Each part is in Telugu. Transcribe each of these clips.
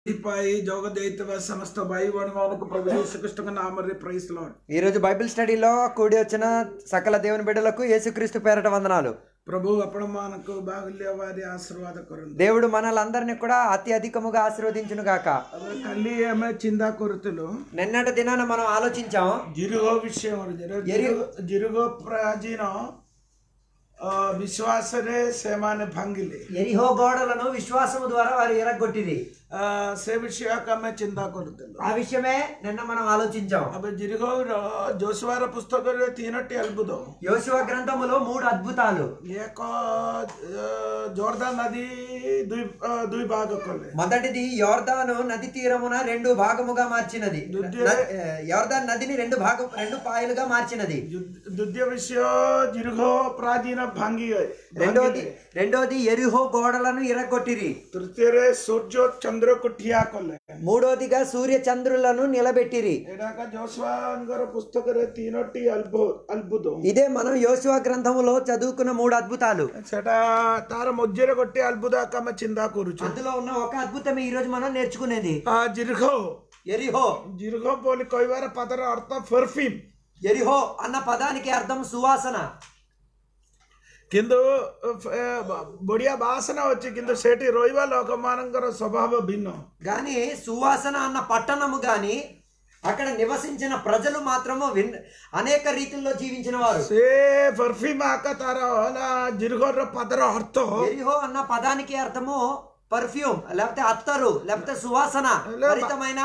ପାଇଁ ଯୋଗ ଦେଇଥିବା ସମସ୍ତ ଭାଇ ଭଉଣୀମାନଙ୍କୁ ପ୍ରଭୁ ଯୀଶୁଖ୍ରୀଷ୍ଟଙ୍କ ନାମରେ ପ୍రైజ్ లార్డ్ ఈ రోజు బైబిల్ స్టడీలో కూడి వచ్చిన సకల దేవుని బిడ్డలకు యేసుక్రీస్తు పేరట వందనాలు ప్రభు ଆପଣମାନଙ୍କୁ ବାହୁଲ୍ୟ ଭାରି ଆଶୀର୍ବାଦ କରନ୍ତୁ దేవుడు మనలందరినీ కూడా అతి అధికముగా ఆశీర్వదించును గాక ଏବେ କାଲି ଆମେ ଚିନ୍ତା କରୁଥିଲୁ నిన్నటి దినాన మనం ఆలోచించాం ଜିରୁଗ ବିଷୟରେ ଜିରୁଗ- ଜିରୁଗ ପ୍ରାଚୀନ ଅ, ବିଶ୍ୱାସରେ ସେମାନେ ଭାଙ୍ଗିଲେ ఎరిహో గోడలను విశ్వాసము ద్వారా వారు ఎరగొట్టిరి ଅ, ସେ ବିଷୟକୁ ଆମେ ଚିନ୍ତା କରୁଥିଲୁ ఆ విషయమే నిన్న మనం ఆలోచించాం ଏବେ ଜିରୁଗର ଯୋଶୁଆର పుస్తକରେ ତିନୋଟି ଅଦ୍ଭୁତ యోశువ గ్రంథములో మూడు అద్భుతాలు ଏକ ଅ, ଜୋରଦାର ନଦୀ ଦୁଇ ଅ, ଦୁଇ ଭାଗ କଲେ మొదటిది యోర్దాను నది తీరమున రెండు భాగముగా మార్చినది ద్వితీయ- న- ఏ, యోర్దాన్ నదిని రెండు భాగం రెండు పాయలుగా మార్చినది ଦ୍ୱିତୀୟ ବିଷୟ ଦୀର୍ଘ ପ୍ରାଚୀନ ଭାଙ୍ଗି రెండోది రెండోది ఎరిహో గోడలను ఎరగొట్టిరి ତୃତୀୟରେ ସୂର୍ଯ୍ୟ ଚନ୍ଦ୍ରକୁ ଠିଆ କଲେ మూడోదిగా సూర్య చంద్రులను నిలబెట్టిరి ଏଟାକ ଯୋଶୁଆଙ୍କର ପୁସ୍ତକରେ ତିନୋଟି ଅଦ୍ଭୁତ ଅଦ୍ଭୁତ ఇదే మనం యోశువ గ్రంథములో చదువుకున్న మూడు అద్భుతాలు ସେଟା ତାର ମଝିରେ ଗୋଟେ ଅଦ୍ଭୁତ ଆକା ଆମେ ଚିନ୍ତା କରୁଛୁ అందులో ఉన్న ఒక అద్భుతమే ఈ రోజు మనం నేర్చుకునేది ఆ ଦୀର୍ଘ ఎరిహో ଦୀର୍ଘ ବୋଲି କହିବାର ପଦର ଅର୍ଥ ପରଫ୍ୟୁମ୍ ఎరిహో అన్న పదానికి అర్థం సువాసన କିନ୍ତୁ ଏ, ବଢିଆ ବାସନା ଅଛି କିନ୍ତୁ ସେଠି ରହିବା ଲୋକମାନଙ୍କର ସ୍ୱଭାବ ଭିନ୍ନ కానీ సువాసన అన్న పట్టణము గాని అక్కడ నివసించిన ప్రజలు మాత్రము విన్ అనేక రీతిల్లో జీవించిన వారు ସେ ପରଫ୍ୟୁମ୍ ଆକା ତାର ହେଲା ଦୀର୍ଘର ପଦର ଅର୍ଥ ఎరిహో అన్న పదానికి అర్థము పర్ఫ్యూమ్ లేకపోతే అత్తరు లేకపోతే సువాసన భరితమైన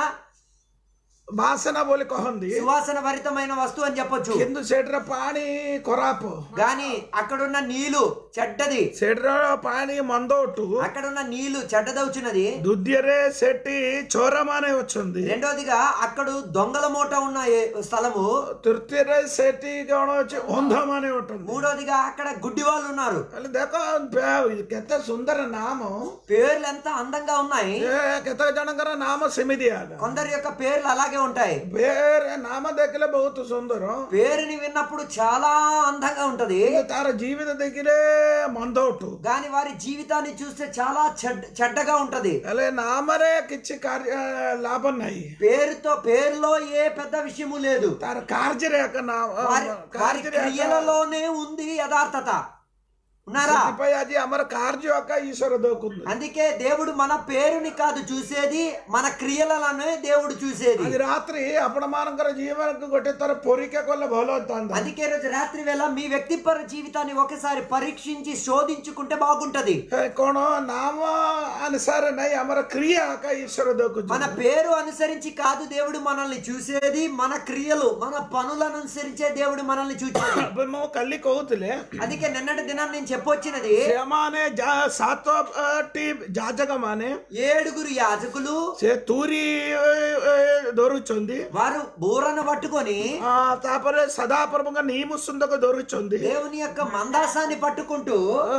ବାସନା ବୋଲି କହନ୍ତି సువాసన భరితమైన వస్తువు అని చెప్పొచ్చు କିନ୍ତୁ ସେଠିର ପାଣି ଖରାପ గాని అక్కడున్న నీళ్లు చెడ్డది ସେଠିର ପାଣି ମନ୍ଦଠୁ అక్కడున్న నీళ్లు చెడ్డదవుచున్నది ଦ୍ୱିତୀୟରେ ସେଠି ଚୋରମାନେ ଅଛନ୍ତି రెండోదిగా అక్కడ దొంగల మూట ఉన్న ఏ- స్థలము ତୃତୀୟରେ ସେଠି କଣ ଅଛି ଅନ୍ଧମାନେ ଅଛନ୍ତି మూడోదిగా అక్కడ గుడ్డి వాళ్ళు ఉన్నారు ହେଲେ ଦେଖ ବେ- କେତେ ସୁନ୍ଦର ନାମ పేర్లు ఎంత అందంగా ఉన్నాయి ଏ କେତେ ଜଣଙ୍କର ନାମ ସେମିତି ଆକା కొందరి యొక్క పేర్లు అలాగే ఉంటాయి ಬೇರೆ ನಾಮ ଦେଖିଲେ ବହୁତ ସୁନ୍ଦର పేరుని విన్నప్పుడు చాలా అందంగా ఉంటది କିନ୍ତୁ ତାର ଜୀବିତ ଦେଖିଲେ ମନ୍ଦ ଉଠୁ గాని వారి జీవితాన్ని చూస్తే చాలా చెడ్డ చెడ్డగా ఉంటది ହେଲେ ନାମରେ କିଛି କାର୍ଯ୍ୟ ଲାଭ ନାହିଁ పేరుతో పేరులో ఏ పెద్ద విషయము లేదు ତାର କାର୍ଯ୍ୟରେ ଏକ ନାମ వారి వారి କାର୍ଯ୍ୟରେ ଏକ- క్రియలలోనే ఉంది యథార్థత ఉన్నారా ସେଥିପାଇଁ ଆଜି ଆମର କାର୍ଯ୍ୟ ଏକା ଈଶ୍ୱର ଦେଖୁଛନ୍ତି అందుకే దేవుడు మన పేరుని కాదు చూసేది మన క్రియలలోనే దేవుడు చూసేది ଆଜି ରାତ୍ରି ଆପଣ ମାନଙ୍କର ଜୀବନକୁ ଗୋଟେ ଥର ପରୀକ୍ଷା କଲେ ଭଲ ହେଇଥାନ୍ତା అందుకే రోజు రాత్రి వేళ మీ వ్యక్తిపర జీవితాన్ని ఒకసారి పరీక్షించి శోధించుకుంటే బాగుంటది ଏ କଣ ନାମ ଅନୁସାରେ ନାହିଁ ଆମର କ୍ରିୟା ଏକା ଈଶ୍ୱର ଦେଖୁଛନ୍ତି మన పేరు అనుసరించి కాదు దేవుడు మనల్ని చూసేది మన క్రియలు మన పనులను అనుసరించే దేవుడు మనల్ని చూసేది ଏବେ ମୁଁ କାଲି କହୁଥିଲେ అందుకే నిన్నటి దినం నేను చెప్పొచ్చినది ସେମାନେ ଯା- ସାତଟି ଯାଜକ ମାନେ ఏడుగురు యాజకులు ସେ ତୁରି ଏ, ଏ, ଧରୁଛନ୍ତି వారు బూరను పట్టుకొని ఆ, ତାପରେ ସଦାପ୍ରଭୁଙ୍କ ନିୟମ ସୁନ୍ଦର ଧରୁଛନ୍ତି దేవుని యొక్క మందాసాన్ని పట్టుకుంటూ ଆ,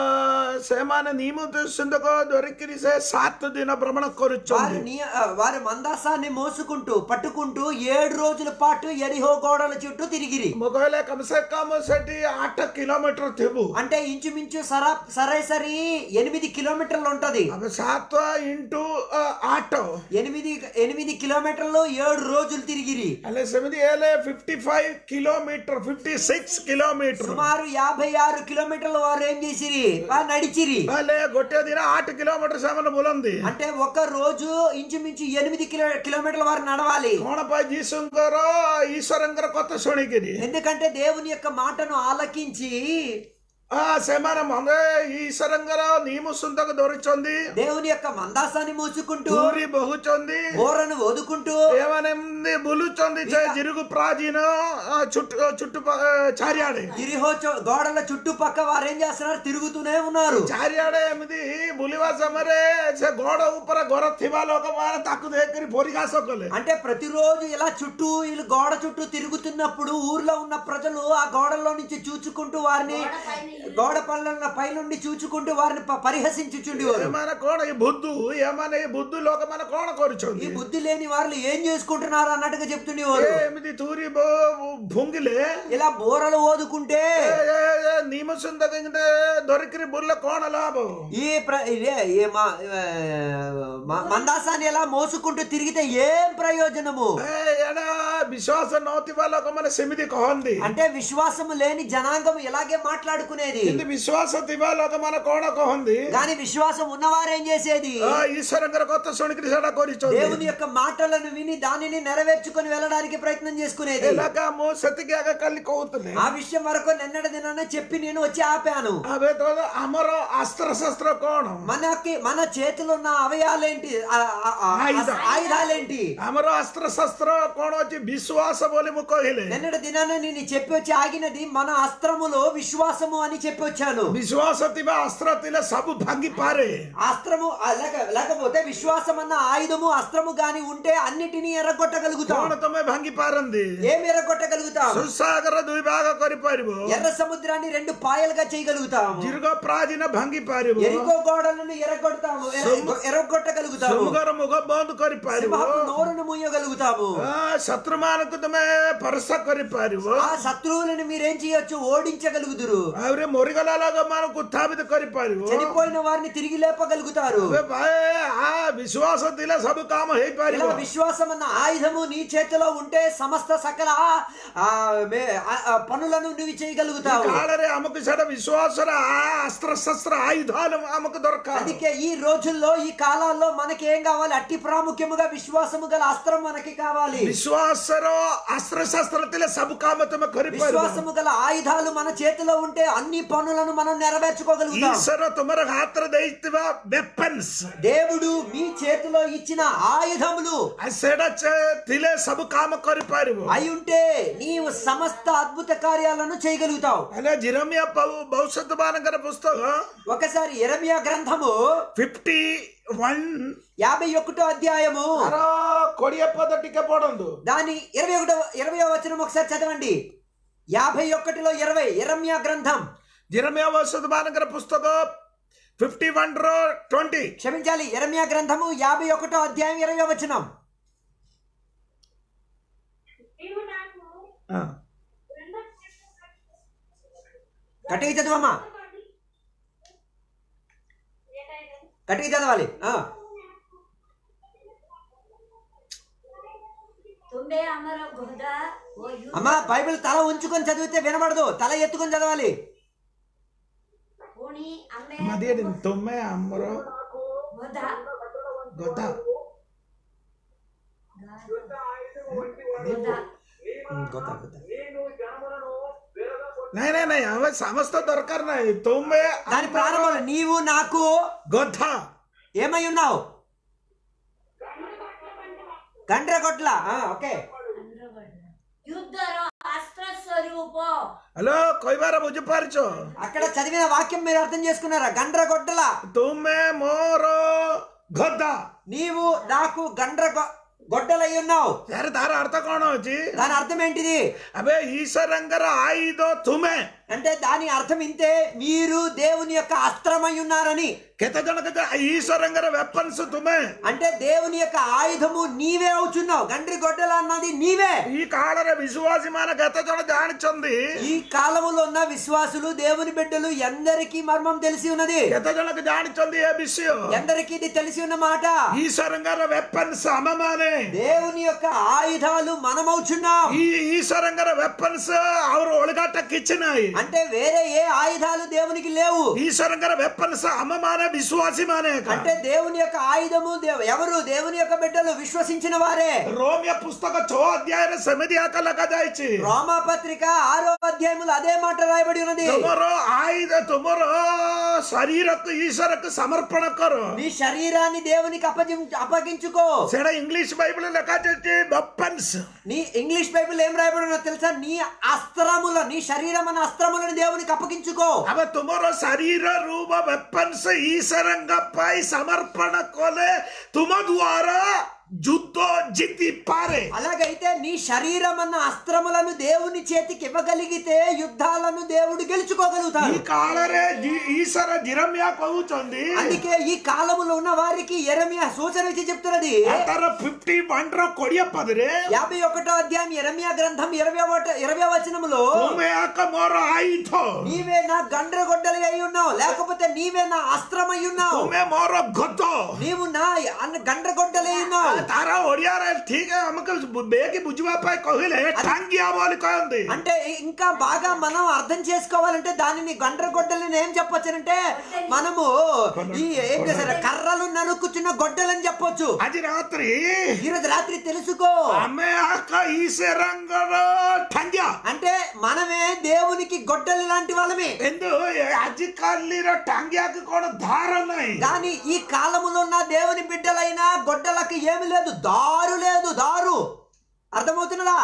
ସେମାନେ ନିୟମ ସୁନ୍ଦର ଧରିକିରି ସେ ସାତ ଦିନ ଭ୍ରମଣ వారు କରୁଛନ୍ତି నియ- ఆ, వారి మందాసాన్ని మోసుకుంటూ పట్టుకుంటూ ఏడు రోజుల పాటు ఎరిహో గోడల చుట్టూ తిరిగిరి ମୁଁ କହିଲେ କମ ସେ କମ ସେଠି ଆଠ କିଲୋମିଟର ଥିବୁ అంటే ఇంచుమించు సరా సరాసరి ఎనిమిది కిలోమీటర్లు ఉంటది ଆମେ ସାତ ଇଣ୍ଟୁ ଆଠ ఎనిమిది ఎనిమిది కిలోమీటర్లు ఏడు రోజులు తిరిగిరి ହେଲେ ସେମିତି ହେଲେ fifty five kilometre fifty six kilometre సుమారు యాభై ఆరు కిలోమీటర్లు వారు ఏం చేసిరి వారు నడిచిరి ହେଲେ ଗୋଟେ ଦିନ ଆଠ କିଲୋମିଟର ସେମାନେ ବୁଲନ୍ତି అంటే ఒక రోజు ఇంచుమించు ఎనిమిది కిలో కిలోమీటర్ల వారు నడవాలి କଣ ପାଇଁ ଯୀଶୁଙ୍କର ଈଶ୍ୱରଙ୍କର କଥା ଶୁଣିକିରି ఎందుకంటే దేవుని యొక్క మాటను ఆలకించి ఆ ସେମାନେ ମନେ ଈଶ୍ୱରଙ୍କର ନିୟମ ସୁନ୍ଦର ଧରୁଛନ୍ତି దేవుని యొక్క మందాసాన్ని మూసుకుంటూ ତୁରି ବହୁଛନ୍ତି బోరను ఓదుకుంటూ ଏମାନେ ଏମିତି ବୁଲୁଛନ୍ତି ସେ ଜିରୁକୁ ପ୍ରାଚୀନ ଆ, ଚୁଟୁ ଚୁଟୁ ଚାରିଆଡେ ఇరిహో చో- గోడల చుట్టుపక్క వారు ఏం చేస్తున్నారు తిరుగుతూనే ఉన్నారు ଚାରିଆଡେ ଏମିତି ବୁଲିବା ସମୟରେ ସେ ଗଡ ଉପରେ ଘର ଥିବା ଲୋକମାନେ ତାକୁ ଦେଖିକରି ପରିହାସ କଲେ అంటే ప్రతిరోజు ఇలా చుట్టూ వీళ్ళు గోడ చుట్టూ తిరుగుతున్నప్పుడు ఊర్లో ఉన్న ప్రజలు ఆ గోడల్లో నుంచి చూచుకుంటూ వారిని గోడ పనులను పైనుండి చూచుకుంటూ వారిని ప- పరిహసించుచుండేవారు ଏମାନେ କଣ ଏଇ ବୁଦ୍ଧୁ ଏମାନେ ଏଇ ବୁଦ୍ଧୁ ଲୋକମାନେ କଣ ఈ କରୁଛନ୍ତି బుద్ధి లేని వాళ్ళు ఏం చేసుకుంటున్నారు అన్నట్టుగా చెప్తుండేవారు ଏ ଏମିତି ତୁରି ବୋ- ଭୁଙ୍ଗିଲେ ఇలా బోరలు ఓదుకుంటే ନିମସୁନ୍ଦ ଧରିକିରି ବୁଲିଲେ କଣ ଲାଭ ఈ ప్ర- ఇదే ఈ మా- ఆ, మ- మందాసాన్ని ఎలా మోసుకుంటూ తిరిగితే ఏం ప్రయోజనము ଏ, ଏଇଟା ବିଶ୍ୱାସ ନଥିବା ଲୋକମାନେ ସେମିତି କହନ୍ତି అంటే విశ్వాసము లేని జనాంగం ఇలాగే మాట్లాడుకునేది କିନ୍ତୁ ବିଶ୍ୱାସ ଥିବା ଲୋକମାନେ କଣ କହନ୍ତି కానీ విశ్వాసం ఉన్నవారు ఏం చేసేది ଆ, ଈଶ୍ୱରଙ୍କର କଥା ଶୁଣିକିରି ସେଟା କରିଛନ୍ତି దేవుని యొక్క మాటలను విని దానిని నెరవేర్చుకొని వెళ్ళడానికి ప్రయత్నం చేసుకునేది ଏଲାକା ମୁଁ ସେତିକି ଆଗ କାଲି କହୁଥିଲି ఆ విషయం వరకు నిన్నటి దినాన చెప్పి నేను వచ్చి ఆపాను ଆବେ ତ ଆମର ଆସ୍ତ୍ର ଶସ୍ତ୍ର କଣ మనకి మన చేతిలో ఉన్న అవయాలేంటి ఆ- ఆ- ఆ- ఆయుధ. ఆయుధాలేంటి ଆମର అస్ତ୍ର ଶସ୍ତ୍ର କଣ ଅଛି ବିଶ୍ୱାସ ବୋଲି ମୁଁ କହିଲି నిన్నటి దినాన నేను చెప్పి వచ్చి ఆగినది మన అస్త్రములో విశ్వాసము అని చెప్పి వచ్చాను ବିଶ୍ୱାସ ଥିବା ଅସ୍ତ୍ର ଥିଲେ ସବୁ ଭାଙ୍ଗି ପାରେ అస్త్రము ఆ, లేక- లేకపోతే విశ్వాసం అన్న ఆయుధము అస్త్రము గాని ఉంటే అన్నిటినీ ఎర్రగొట్టగలుగుతాం କଣ ତମେ ଭାଙ୍ଗି ପାରନ୍ତି ఏం ఎర్రగొట్టగలుగుతాం ସୁସାଗର ଦୁଇ ଭାଗ କରିପାରିବ ఎర్ర సముద్రాన్ని రెండు పాయలుగా చేయగలుగుతాము ଦୀର୍ଘ ପ୍ରାଚୀନ ଭାଙ୍ଗି ପାରିବ ఎరికో గోడలను ఎర్రగొడతాము ఎర్ర- ఎర్రగొట్టగలుగుతాము ସମୁଖର ମୁଖ ବନ୍ଦ କରିପାରିବ సింహపు నోరును మూయగలుగుతాము ଶତ୍ରୁ ମାନଙ୍କୁ ତମେ ପରସା କରିପାରିବ ఆ శత్రువులను మీరేం చేయొచ్చు ఓడించగలుగుదురు ଆହୁରି ମରିଗଲା ଲୋକମାନଙ୍କୁ ଉତ୍ଥାପିତ କରିପାରିବ చనిపోయిన వారిని తిరిగి లేపగలుగుతారు ଏବେ ଭାଇ ଆ ବିଶ୍ୱାସ ଥିଲେ ସବୁ କାମ ఇలా ହେଇପାରିବ విశ్వాసం అన్న ఆయుధము నీ చేతిలో ఉంటే సమస్త సకల ఆ, మే- ఆ, ఆ, పనులను నువ్వు చేయగలుగుతావు కాଳରେ ଆମକୁ ସେଟା ବିଶ୍ୱାସର ଆ- ଅସ୍ତ୍ର ଶସ୍ତ୍ର ଆୟୁଧାలు ଆମକୁ ଦରକାର అందుకే ఈ రోజుల్లో ఈ కాలాల్లో మనకి ఏం కావాలి అట్టి ప్రాముఖ్యముగా విశ్వాసము గల అస్త్రం మనకి కావాలి ବିଶ୍ୱାସର ଅସ୍ତ୍ର ଶସ୍ତ୍ର ଥିଲେ ସବୁ କାମ ତମେ କରିପାରିବ విశ్వాసము గల ఆయుధాలు మన చేతిలో ఉంటే అన్ని పనులను మనం నెరవేర్చుకోగలుగుతాం ଈଶ୍ୱର ତୁମର ହାତରେ ଦେଇଥିବା weapons దేవుడు మీ చేతిలో ఇచ్చిన ఆయుధములు ଆଉ ସେଟା ଚେ- ଥିଲେ ସବୁ କାମ କରିପାରିବ అయి ఉంటే నీవు సమస్త అద్భుత కార్యాలను చేయగలుగుతావు ହେଲେ ଜିରମିଆ ଭବିଷ୍ୟତ ମାନଙ୍କର పుస్తକ ఒకసారి ఎరమియా గ్రంథము ଫିଫ୍ଟି ୱାନ୍ యాభై ఒకటో అధ్యాయము ତାର କୋଡିଏ ପଦ ଟିକେ ପଢନ୍ତୁ దాని ఇరవై ఒకటో ఇరవై వచనం ఒకసారి చదవండి యాభై ఒకటిలో ఇరవై ఎరమ్యా గ్రంథం ଜିରମିଆ ଭବିଷ୍ୟତ ମାନଙ୍କର పుస్తକ ఫిఫ్టీ వన్ ର ట్వంటీ క్షమించాలి ఎరమ్యా గ్రంథము యాభై ఒకటో అధ్యాయం ఇరవై వచనం నీవు నాకు రెండో కటికి చదవమ్మా కటికి చదవాలి ఆ. తుంబే అమర గుహద ఓ యు అమ్మా బైబిల్ తల ఉంచుకొని చదివితే వినబడదు తల ఎత్తుకొని చదవాలి పుణి అమ్మే మధ్య తొమ్మే అమ్మର గుహద గత గుహద ନାଇଁ ନାଇଁ ନାଇଁ ଆମେ ସମସ୍ତ ଦରକାର ନାହିଁ ତୁମେ దాని ప్రారంభంలో నీవు నాకు ଗଧା ఏమై ఉన్నావు గండ్రగొట్ల ఆ, ఓకే యుద్ధର అస్త్ర స్వరూପ ହ୍ୟାଲୋ କହିବାର ବୁଝିପାରୁଛ అక్కడ చదివిన వాక్యం మీరు అర్థం చేసుకున్నారా గండ్రగొడ్డల ତୁମେ ମୋର ଗଧା నీవు నాకు గండ్ర గొడ్డలై ఉన్నావు यार ତାର ଅର୍ଥ କଣ ଅଛି దాని అర్థం ఏంటిది అబే ఈశ్వరంగర ఆయుధ తుమే అంటే దాని అర్థం ఇంతే మీరు దేవుని యొక్క అస్త్రమై ఉన్నారని କେତେ ଜଣ କେତେ ఈశ్వరంగర వెపన్స్ తుమే అంటే దేవుని యొక్క ఆయుధము నీవే అవుతున్నావు గండ్రి గొడ్డల అన్నది నీవే ఈ కాଳରେ విశ్వాసి మన କେତେ ଜଣ ଜାଣିଛନ୍ତି ఈ కాలములో ఉన్న విశ్వాసులు దేవుని బిడ్డలు ఎందరికీ మర్మం తెలిసి ఉన్నది କେତେ ଜଣକୁ ଜାଣିଛନ୍ତି ଏ ବିଷୟ ఎందరికీ ఇది తెలిసి ఉన్న మాట ఈశ్వరంగర వెపన్స్ ଆମମାନେ దేవుని యొక్క ఆయుధాలు మనమవుచున్నాం ఈ ఈశ్వరంగర వెపన్స్ ಅವ್ರ ಒಳಗಾಟ କିଛି ନାହିଁ అంటే వేరే ఏ ఆయుధాలు దేవునికి లేవు ఈశ్వరంగర వెపన్స్ అమ్మమానే విశ్వాసి మానే అంటే దేవుని యొక్క ఆయుధము దేవ- ఎవరు దేవుని యొక్క బిడ్డలు విశ్వసించిన వారే రోమియ పుస్తక చో అధ్యాయ సమితి ఆక లగాଯାଇଛି రోమా పత్రిక ఆరో అధ్యాయములు అదే మాట రాయబడి ఉన్నది ତୁମର ଆୟୁଧ ତୁମର ଶରୀରକୁ ଈଶ୍ୱରକୁ ସମର୍ପଣ କର నీ శరీరాన్ని దేవునికి అప్పగి అప్పగించుకో ସେଟା ଇଂଲିଶ ବାଇବଲ ଲେଖାଯାଇଛି weapons నీ ఇంగ్లీష్ బైబిల్ ఏం రాయబడి ఉన్నదో తెలుసా నీ అస్త్రముల నీ శరీరం అన్న అస్త్రములను దేవునికి అప్పగించుకో ଆମେ ତୁମର ଶରୀରରୁ weapons ଈଶ୍ୱରଙ୍କ ପାଇଁ ସମର୍ପଣ କଲେ ତୁମ ଦ୍ୱାରା ଯୁଦ୍ଧ ଜିତି ପାରେ అలాగైతే నీ శరీరం అన్న అస్త్రములను దేవుని చేతికి ఇవ్వగలిగితే యుద్ధాలను దేవుడు ఈ గెలుచుకోగలుగుతాడు କାଳରେ ଜି- ଈଶ୍ୱର ଜିରମିଆ କହୁଛନ୍ତି అందుకే ఈ కాలములో ఉన్న వారికి ఎరమియా సూచన ఇచ్చి చెప్తున్నది ତାର ଫିଫ୍ଟି ୱାନ୍ର କୋଡିଏ ପଦରେ యాభై ఒకటో అధ్యాయం ఎరమియా గ్రంథం ఇరవై ఒకట ఇరవై వచనములో ତୁମେ ଏକ ମୋର ଆୟୁଧ నీవే నా గండ్రగొడ్డలి అయి ఉన్నావు లేకపోతే నీవే నా అస్త్రమై ఉన్నావు ତୁମେ ମୋର ଗତ నీవు నా అన్న గండ్రగొడ్డలి అయి ఉన్నావు ତାର ଓଡିଆରେ ଠିକ ଆମକୁ ବେଗି ବୁଝିବା ପାଇଁ କହିଲେ ଟାଙ୍ଗିଆ ବୋଲି କହନ୍ତି అంటే ఇంకా బాగా మనం అర్థం చేసుకోవాలంటే దానిని గండ్రగొడ్డలని ఏం చెప్పొచ్చునంటే మనము ఈ ఏం చేశారు కర్రలు నరుకుచున్న గొడ్డలని చెప్పొచ్చు ଆଜି ରାତ୍ରି ఈరోజు రాత్రి తెలుసుకో ଆମେ ଆକ ଈଶ୍ୱରଙ୍କର ଟାଙ୍ଗିଆ అంటే మనమే దేవునికి గొడ్డలి లాంటి వాళ్ళమే କିନ୍ତୁ ଆଜିକାଲିର ଟାଙ୍ଗିଆକୁ କଣ ଧାର ନାହିଁ కానీ ఈ కాలములో ఉన్న దేవుని బిడ్డలైన గొడ్డలకు ఏమి లేదు దారు లేదు దారు అర్థమవుతున్నదా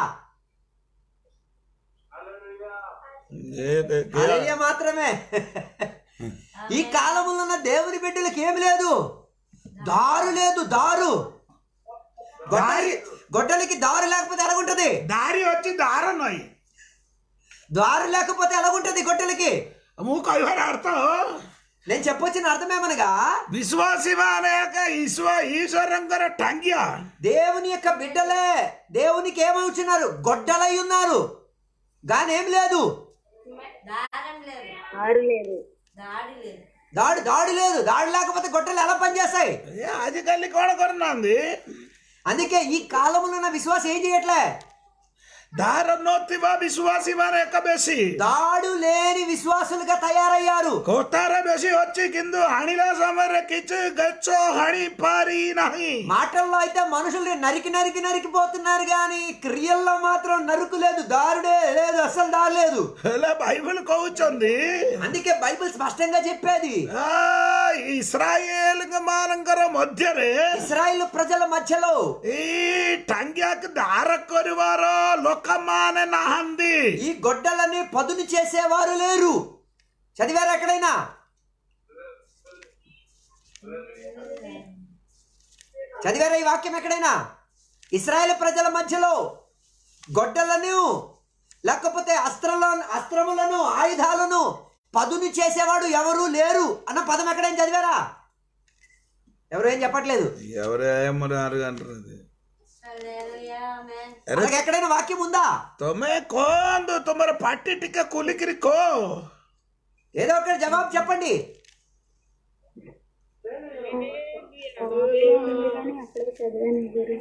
హల్లెలూయా మాత్రమే ఈ కాలములో ఉన్న దేవుని బిడ్డలకు ఏమి లేదు దారు లేదు దారు గొడ్డలి గొడ్డలికి దారు లేకపోతే ఎలాగుంటది ଦାରି ଅଛି ଧାର ନାହିଁ దారు లేకపోతే ఎలాగుంటది గొడ్డలికి ମୁଁ କହିବାର ଅର୍ଥ నేను చెప్పొచ్చిన అర్థమేమనగా ବିଶ୍ୱାସୀ ମାନେ ଏକ ଈଶ୍ୱର ଈଶ୍ୱରଙ୍କର ଟାଙ୍ଗିଆ దేవుని యొక్క బిడ్డలే దేవునికి ఏమవుతున్నారు గొడ్డలై ఉన్నారు గాని ఏం లేదు దారం లేదు ఆరు లేదు దాడి లేదు దాడు దాడి లేదు దాడి లేకపోతే గొడ్డలు ఎలా పనిచేస్తాయి ଏ ଆଜିକାଲି କଣ କରୁନାହାନ୍ତି అందుకే ఈ కాలంలో ఉన్న విశ్వాసం ఏం చేయట్లే ଧାର ନଥିବା ବିଶ୍ୱାସୀ ମାନେ ଏକ ବେଶୀ దాడు లేని విశ్వాసులుగా తయారయ్యారు କଥାରେ ବେଶୀ ଅଛି କିନ୍ତୁ ହାଣିଲା ସମୟରେ କିଛି ଗଛ ହାଣି ପାରି ନାହିଁ మాటల్లో అయితే మనుషులు నరికి నరికి నరికిపోతున్నారు కానీ క్రియల్లో మాత్రం నరుకు లేదు దారుడే లేదు అసలు దారి లేదు ହେଲେ ବାଇବଲ କହୁଛନ୍ତି అందుకే బైబిల్ స్పష్టంగా చెప్పేది ଆ, ଇସ୍ରାଏଲ ମାନଙ୍କର ମଧ୍ୟରେ ఇస్రాయిల్ ప్రజల మధ్యలో ଏଇ ଟାଙ୍ଗିଆକୁ ଧାର କରିବାର ଲୋକମାନେ ନାହାନ୍ତି ఈ గొడ్డలని పదును చేసేవారు లేరు చదివారు ఎక్కడైనా చదివారా ఈ వాక్యం ఎక్కడైనా ఇస్రాయేల్ ప్రజల మధ్యలో గొడ్డలను లేకపోతే అస్త్రాలను అస్త్రములను ఆయుధాలను పదును చేసేవాడు ఎవరు లేరు అన్న పదం ఎక్కడైనా చదివారా ఎవరు ఏం చెప్పట్లేదు ఎవరేమన్నారు అంటారు హల్లెలూయా ఆమేన్ అలాగే ఎక్కడైనా వాక్యం ఉందా ତମେ କହନ୍ତୁ ତମର ପାଟି ଟିକେ ଖୋଲିକିରି କହ ఏదో ఒకటి జవాబు చెప్పండి కానీ అక్కడే చదివాను గురు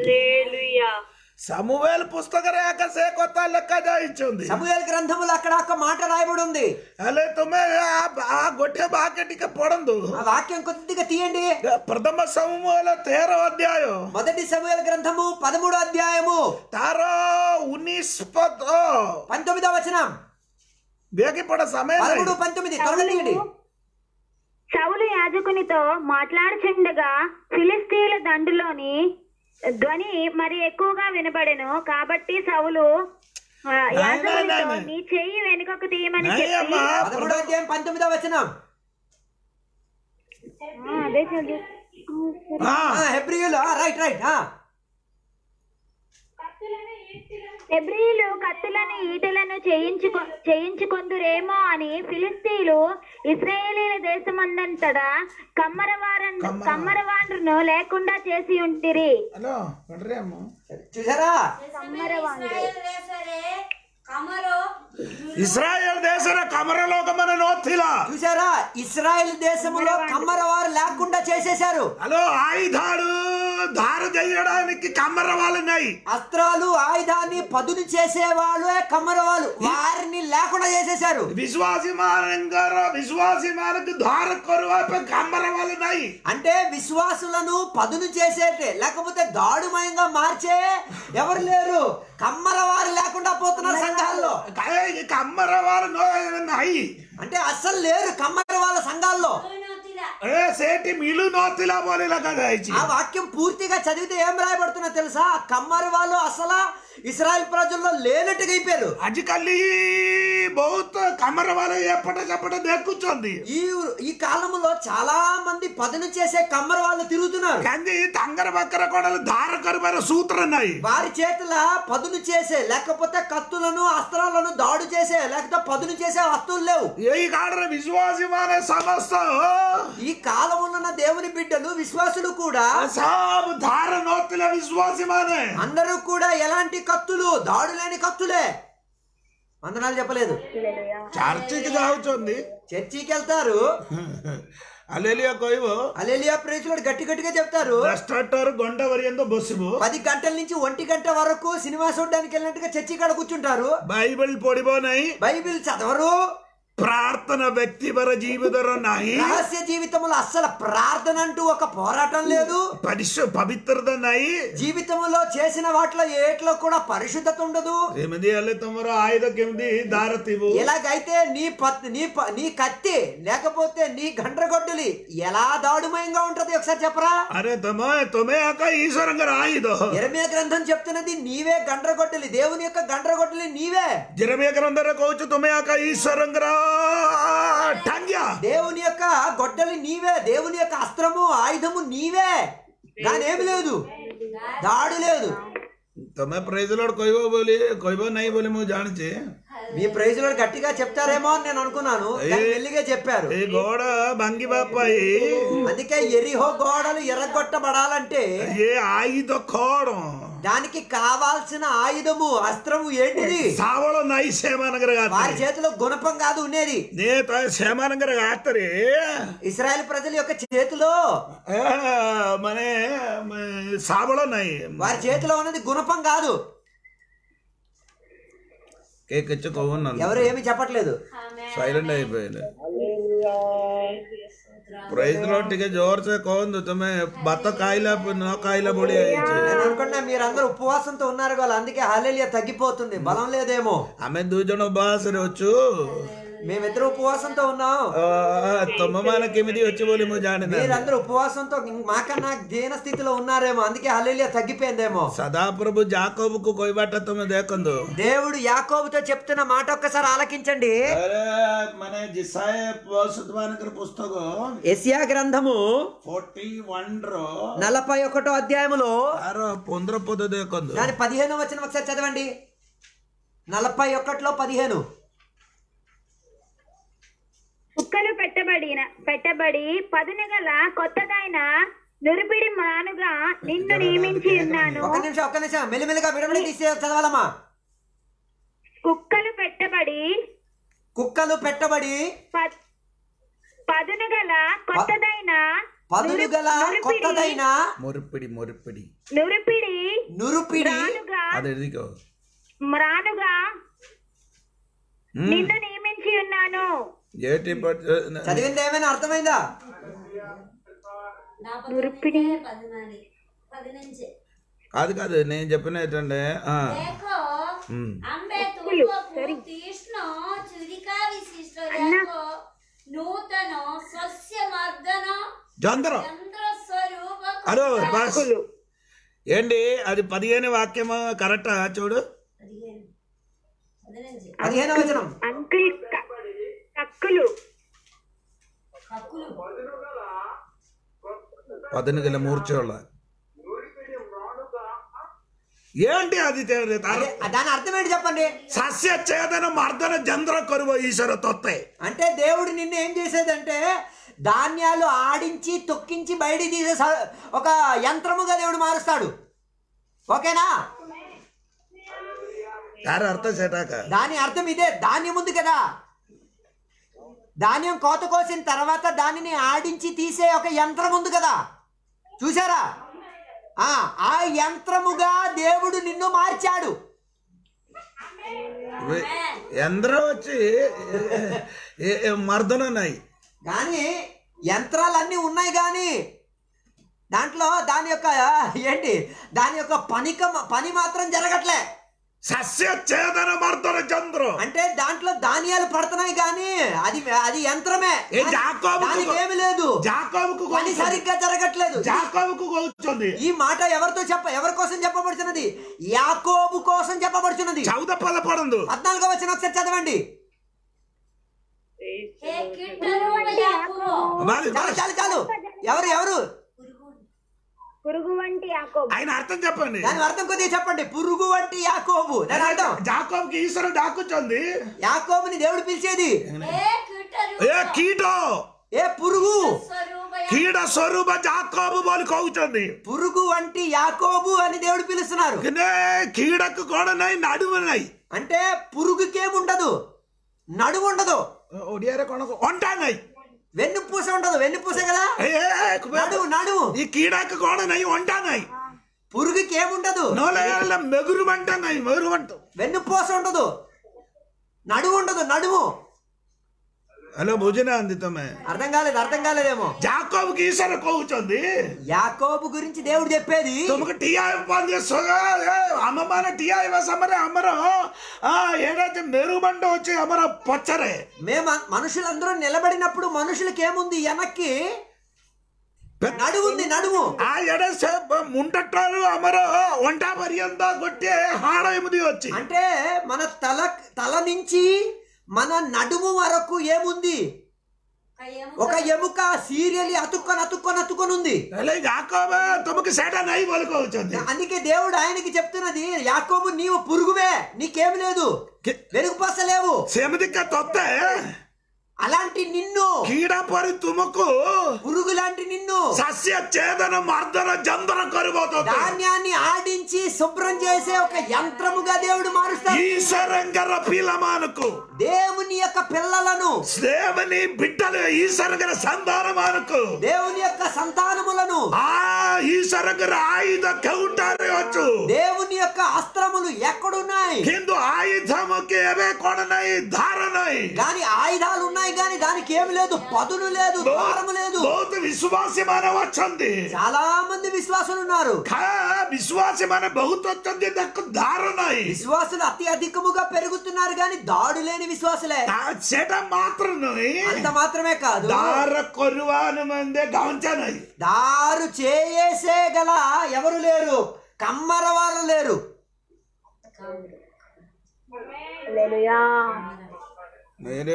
ସାମୁଏଲ ପୁସ୍ତକରେ ଆକା ସେ କଥା ଲେଖାଯାଇଛନ୍ତି సమూహల గ్రంథములు అక్కడ ఒక మాట రాయబడి ఉంది ହେଲେ ତୁମେ ଆ- ଆ ଗୋଟେ ବାକ୍ୟ ଟିକେ ପଢନ୍ତୁ ఆ వాక్యం కొద్దిగా తీయండి ପ୍ରଥମ ସମୁଏଲ ତେର ଅଧ୍ୟାୟ మొదటి సమూహల గ్రంథము పదమూడో అధ్యాయము ତାର ଉନିଶ ପଦ పంతొమ్మిదో వచనం ବେଗି ପଡ ସମୟ ନାହିଁ। పదమూడు పంతొమ్మిది త్వరగా తీయండి సౌలు యాజకునితో మాట్లాడుచుండగా ఫిలిస్తీన్ల దండులోని ధ్వని మరి ఎక్కువగా వినబడెను కాబట్టి సౌలు ఆ, యాజకునితో నాయనా. నీ చెయ్యి వెనుకకు తీయమని ନାଇଁ చెప్పి అమ్మా పదమూడో అధ్యాయం పంతొమ్మిదో వచనం ఆ, అదే చదువు ఆ, ఆ, హెబ్రియులు ఆ, రైట్ రైట్ ఆ. హెబ్రీలు కత్తులను ఈటలను చేయించుకొ చేయించుకొందురేమో అని ఫిలిస్తీన్లు ఇస్రాయేలీల దేశమందంతటా కమ్మరవారన్ కమ్మర- కమ్మరవాండ్రును లేకుండా చేసి ఉంటిరి హలో పండ్రి అమ్మ చూసారా ఇస్రాయేల్ దేశରେ కమరు ଇସ୍ରାଏଲ ଦେଶରେ କମର ଲୋକମାନେ ନଥିଲା చూసారా ఇస్రాయెల్ దేశములో కమ్మర వారు లేకుండా చేసేశారు హలో ఆయుధాలు దారు చేయడానికి కమ్మర వాళ్ళు ఉన్నాయి అస్త్రాలు ఆయుధాన్ని పదును చేసే వాళ్ళే కమ్మర వాళ్ళు వారిని లేకుండా చేసేశారు విశ్వాసి మానంగార విశ్వాసి మానకు దార కొరువైపు కమ్మర వాళ్ళు ఉన్నాయి అంటే విశ్వాసులను పదును చేసేటే లేకపోతే దాడుమయంగా మార్చే ఎవరు లేరు కమ్మర వారు లేకుండా పోతున్నారు సంఘాల్లో కాయ- ఈ కమ్మర వాళ్ళు నో- ఉన్నాయి అంటే అస్సలు లేరు కమ్మర వాళ్ళ సంఘాల్లో ନଥିଲା ఏ సేటి మిలు నోతిలా బోలిలా కదా ఇచ్చి ఆ వాక్యం పూర్తిగా చదివితే ఏం రాయబడుతున్నా తెలుసా ఆ కమ్మరి వాళ్ళు అసలు ఇస్రాయల్ ప్రజల్లో లేనట్టుగా అయిపోయారు ଆଜିକାଲି ବହୁତ କାମର ବାଲା ଏପଟେ ସେପଟେ ଦେଖୁଛନ୍ତି ఈ ఈ కాలంలో చాలా మంది పదును చేసే కమ్మరి వాళ్ళు తిరుగుతున్నారు କାହିଁକି ତାଙ୍କର ପାଖରେ କଣ ଧାର କରିବାର ସୂତ୍ର ନାହିଁ వారి చేతుల పదును చేసే లేకపోతే కత్తులను అస్త్రాలను దాడు చేసే లేకపోతే పదును చేసే వస్తువులు లేవు ଏଇ କାଳରେ ବିଶ୍ୱାସୀ ମାନେ ସମସ୍ତ ఈ కాలంలో ఉన్న దేవుని బిడ్డలు విశ్వాసులు కూడా ସବୁ ଧାର ନଥିଲେ ବିଶ୍ୱାସୀ ମାନେ అందరూ కూడా ఎలాంటి కత్తులు దాడు లేని కత్తులే వందనాలు చెప్పలేదు ଚର୍ଚ୍ଚିକି ଯାଉଛନ୍ତି చర్చికి వెళ్తారు ଆଲେଲିଆ କହିବ అలెలియా ప్రేక్షకుడు గట్టి గట్టిగా చెప్తారు ଦଶଟାରୁ ଘଣ୍ଟା ପର୍ଯ୍ୟନ୍ତ ବସିବ పది గంటల నుంచి ఒంటి గంట వరకు సినిమా చూడడానికి వెళ్ళినట్టుగా చర్చి కాడ కూర్చుంటారు ବାଇବଲ ପଢିବ ନାହିଁ బైబిల్ చదవరు ପ୍ରାର୍ଥନା ବ୍ୟକ୍ତିପର ଜୀବିତର ନାହିଁ రహస్య జీవితంలో అస్సలు ప్రార్థన అంటూ ఒక పోరాటం లేదు ପରିଶ ପବିତ୍ରତା ନାହିଁ జీవితంలో చేసిన వాటిలో ఏట్లో కూడా పరిశుద్ధత ఉండదు ଏମିତି ହେଲେ ତମର ଆయుଧ କେମିତି ଦାର ଥିବ ఎలాగైతే నీ పత్ నీ ప- నీ కత్తి లేకపోతే నీ గండ్రగొడ్డలి ఎలా దాడుమయంగా ఉంటది ఒకసారి చెప్పరా ଆରେ ତମେ ତମେ ଆକା ଈଶ୍ୱରଙ୍କର ଆయుଧ ఎరమే గ్రంథం చెప్తున్నది నీవే గండ్రగొడ్డలి దేవుని యొక్క గండ్రగొడ్డలి నీవే ଜେରେମିଆ ଗ୍ରନ୍ଥରେ କହୁଛୁ ତୁମେ ଆକା ଈଶ୍ୱରଙ୍କର ଟାଙ୍ଗିଆ దేవుని యొక్క గొడ్డలి నీవే దేవుని యొక్క అస్త్రము ఆయుధము నీవే దాని ఏమి లేదు దాడి లేదు ତମେ ପ୍రైଜ ଲୋଡ୍ କହିବ ବୋଲି କହିବ ନାହିଁ ବୋଲି ମୁଁ ଜାଣିଛି మీ ప్రైజ్ లో గట్టిగా చెప్తారేమో అని నేను అనుకున్నాను కానీ మెల్లిగా చెప్పారు ଏଇ ଗଡ଼ ଭାଙ୍ଗିବା ପାଇଁ అందుకే ఎరిహో గోడలు ఎర్రగొట్టబడాలంటే ଏ ଆୟୁଧ କଣ దానికి కావాల్సిన ఆయుధము అస్త్రము ఏంటిది ଶାବଳ ନାହିଁ ସେମାନଙ୍କର వారి ହାତରେ చేతిలో గుణపం కాదు ఉండేది నే ତ ସେମାନଙ୍କର ହାତରେ ఇస్రాయల్ ప్రజల యొక్క చేతిలో ଏ, ମାନେ ଶାବଳ ନାହିଁ వారి చేతిలో ఉన్నది గుణపం కాదు କେ କିଛି କହୁନାହାନ୍ତି ఎవరు ఏమి చెప్పట్లేదు ସାଇଲେଣ୍ଟ ହେଇପାରିଲେ ପ୍ରାଇଜ ଲୋଡ୍ ଟିକେ ଜୋରସେ କହନ୍ତୁ ତମେ ଭାତ ଖାଇଲା ନ ଖାଇଲା ଭଳିଆ ହେଇଛି నేను అనుకున్నా మీరందరూ ఉపవాసంతో ఉన్నారు కదా అందుకే హాలేలియా తగ్గిపోతుంది బలం లేదేమో ଆମେ ଦୁଇ ଜଣ ବାସରେ ଅଛୁ మేమిద్దరు ఉపవాసంతో ఉన్నాం ଅ, ତମମାନେ କେମିତି ଅଛି ବୋଲି ମୁଁ ଜାଣିନି మీరందరూ ఉపవాసంతో మాకన్నా దీన స్థితిలో ఉన్నారేమో అందుకే హల్లెలూయా తగ్గిపోయిందేమో ସଦାପ୍ରଭୁ ଯାକବକୁ କହିବାଟା ତମେ ଦେଖନ୍ତୁ దేవుడు యాకోబుతో చెప్తున్న మాట ఒక్కసారి ఆలకించండి ଆରେ ମାନେ ଜିସାଏ ମାନଙ୍କର పుస్తକ ఎసియా గ్రంథము ଫୋର୍ଟି ୱାନ୍ ର నలభై ఒకటో అధ్యాయములో ତାର ପନ୍ଦର ପଦ ଦେଖନ୍ତୁ దాని పదిహేను వచ్చిన ఒకసారి చదవండి నలభై ఒకటిలో పదిహేను కుక్కలు పెట్టబడిన పెట్టబడి పదును గల కొత్తదైన నురిపిడి మానుగా నిన్ను నియమించి ఉన్నాను ఒక్క నిమిషం ఒక్క నిమిషం మెల్లిమెల్లిగా విడమని తీసే చదవాలమ్మా కుక్కలు పెట్టబడి కుక్కలు పెట్టబడి ప- పదును గల కొత్తదైన పదులు గల నురిపిడి- కొత్తదైన మొరిపిడి మొరిపిడి నురిపిడి నురుపిడి రానుగా అది ఎదిగో మ్రానుగా నిన్ను నియమించి ఉన్నాను ఏటి చదివింది ఏమైనా అర్థమైందా నాపది పది మంది పది నుంచి కాదు కాదు నేను చెప్పిన ఏంటంటే ఆ, देखो ఉమ్. अंबे तुमको तीक्ष्ण छुरिका विशिष्ट देखो नूतन स्वस्य मर्दन చంద్ర चंद्र स्वरूप హలో బస్ ఏంటి అది పదిహేను వాక్యము కరెక్టా చూడు పదిహేను పదినంచి పదిహేను వచనం అంకుల్ క- కక్కులు హక్కులు పద్దెనిమిది మూర్చోళ్ళ ఏంటి అది తే- తార- అదే దాని అర్థం ఏంటి చెప్పండి సస్య ఛేదన మర్దన చంద్ర కరువు ఈశ్వర తొత్తే అంటే దేవుడు నిన్ను ఏం చేసేదంటే ధాన్యాలు ఆడించి తొక్కించి బయటికి తీసే స- ఒక యంత్రముగా దేవుడు మారుస్తాడు ఓకేనా యారు అర్థ చేటాక దాని అర్థం ఇదే ధాన్యం ఉంది కదా ధాన్యం కోత కోసిన తర్వాత దానిని ఆడించి తీసే ఒక యంత్రం ఉంది కదా చూసారా ఆ ఆ యంత్రముగా దేవుడు నిన్ను మార్చాడు ఎందరో వచ్చి ఏ- ఏ మర్దన నాయి కానీ యంత్రాలన్నీ ఉన్నాయి కానీ దాంట్లో దాని యొక్క ఏంటి దాని యొక్క పనిక పని మాత్రం జరగట్లే సస్య ఛేదన మర్దన చంద్ర అంటే దాంట్లో ధాన్యాలు పడుతున్నాయి కానీ అది అది యంత్రమే ఏ జాకోబుకు- దానికి ఏమి లేదు జాకోబుకు పని కౌచుంది. సరిగ్గా జరగట్లేదు జాకోబుకు కౌచుంది ఈ మాట ఎవరితో చెప్ప ఎవరి కోసం చెప్పబడుతున్నది యాకోబు కోసం చెప్పబడుతున్నది చౌద పద పడందు పద్నాలుగో వచ్చిన ఒకసారి చదవండి హే కీర్తనరూప యాకోబు మరి చాలు చాలు చాలు ఎవరు ఎవరు పురుగు వంటి యాకోబు ఆయన అర్థం చెప్పండి దాని అర్థం కొద్దిగా చెప్పండి పురుగు వంటి యాకోబు దాని అర్థం జాకోబుకి ఈశ్వరుడు డాకుచుంది యాకోబుని దేవుడు పిలిచేది హే కీర్తనరూప ఏ కీటో ఏ పురుగు స్వరూప కీడ స్వరూప జాకోబు బోలి కౌచుంది పురుగు వంటి యాకోబు అని దేవుడు పిలుస్తున్నారు కినే కీడకు కూడా నై నడుమునై అంటే పురుగుకేముండదు నడుము ఉండదు ఒడియారే కొనకు ఉంటానై వెన్నుపూస ఉండదు వెన్నుపూస కదా నడుము నడుము ఈ కీడకు కూడా నై ఉంటానై పురుగుకి ఏముండదు నోల మెగురు మంట నై మెగురు మంట వెన్నుపూస ఉండదు నడుము ఉండదు నడుము హలో భోజన అంది తమే అర్థం కాలేదు అర్థం కాలేదేమో జాకోబుకి ఈశ్వర కౌచుంది యాకోబు గురించి దేవుడు చెప్పేది ತುಮಕ ಟಿ ಐ ಬಂದ అమ్మమాన ಟಿ ಐ సమరే అమర ఆ ఏదైతే మెరుబండ వచ్చి అమర పొచ్చరే మేము మనుషులందరూ నిలబడినప్పుడు మనుషులకి ఏముంది వెనక్కి నడుము ఉంది నడుము ఆ ఎడ ముంటట్టారు అమర వంట పర్యంత కొట్టే హాడ ఎనిమిది వచ్చి అంటే మన తల తల నుంచి మన నడుము వరకు ఏముంది ఒక ఎముక సీరియల్ అతుక్కొని అతుక్కొని అతుక్కొని ఉంది అలా యాకోబ తుమకు సేట నై పలుకోవచ్చుంది అందుకే దేవుడు ఆయనకి చెప్తున్నది యాకోబు నీవు పురుగువే నీకేమి లేదు వెలుగుపసలేవు సెమిదిక్క తొత్తే అలాంటి నిన్ను కీడ పరి తుమకు పురుగు లాంటి నిన్ను సస్య ఛేదన మర్దన జందన కరిపోతుంది ధాన్యాన్ని ఆడించి శుభ్రం చేసే ఒక యంత్రముగా దేవుడు మారుస్తాడు ఈశ్వరంగర పిలమానుకు దేవుని యొక్క పిల్లలను దేవుని బిడ్డలు ఈశ్వరంగర సంతానమానుకు దేవుని యొక్క సంతానములను ఆ ఈశ్వరంగర ఆయుధ కౌంటారే వచ్చు దేవుని యొక్క అస్త్రములు ఎక్కడున్నాయి హిందూ ఆయుధముకి ఏవే కొడనాయి ధారణై గాని ఆయుధాలు ఉన్నాయి గాని దానికి ఏమి లేదు పదును లేదు ద్వారము లేదు బౌద్ధ విశ్వాసమైన వచ్చింది చాలా మంది విశ్వాసులు ఉన్నారు కా విశ్వాసమైన బహుత్ వచ్చింది దక్కు ధారణై విశ్వాసులు అతి అధికముగా పెరుగుతున్నారు గాని దాడు లేని విశ్వాసులే చెట మాత్రం అంత మాత్రమే కాదు దార కొరువాను మందే గమనించానై దారు చేసే గల ఎవరు లేరు కమ్మర వారు లేరు నేను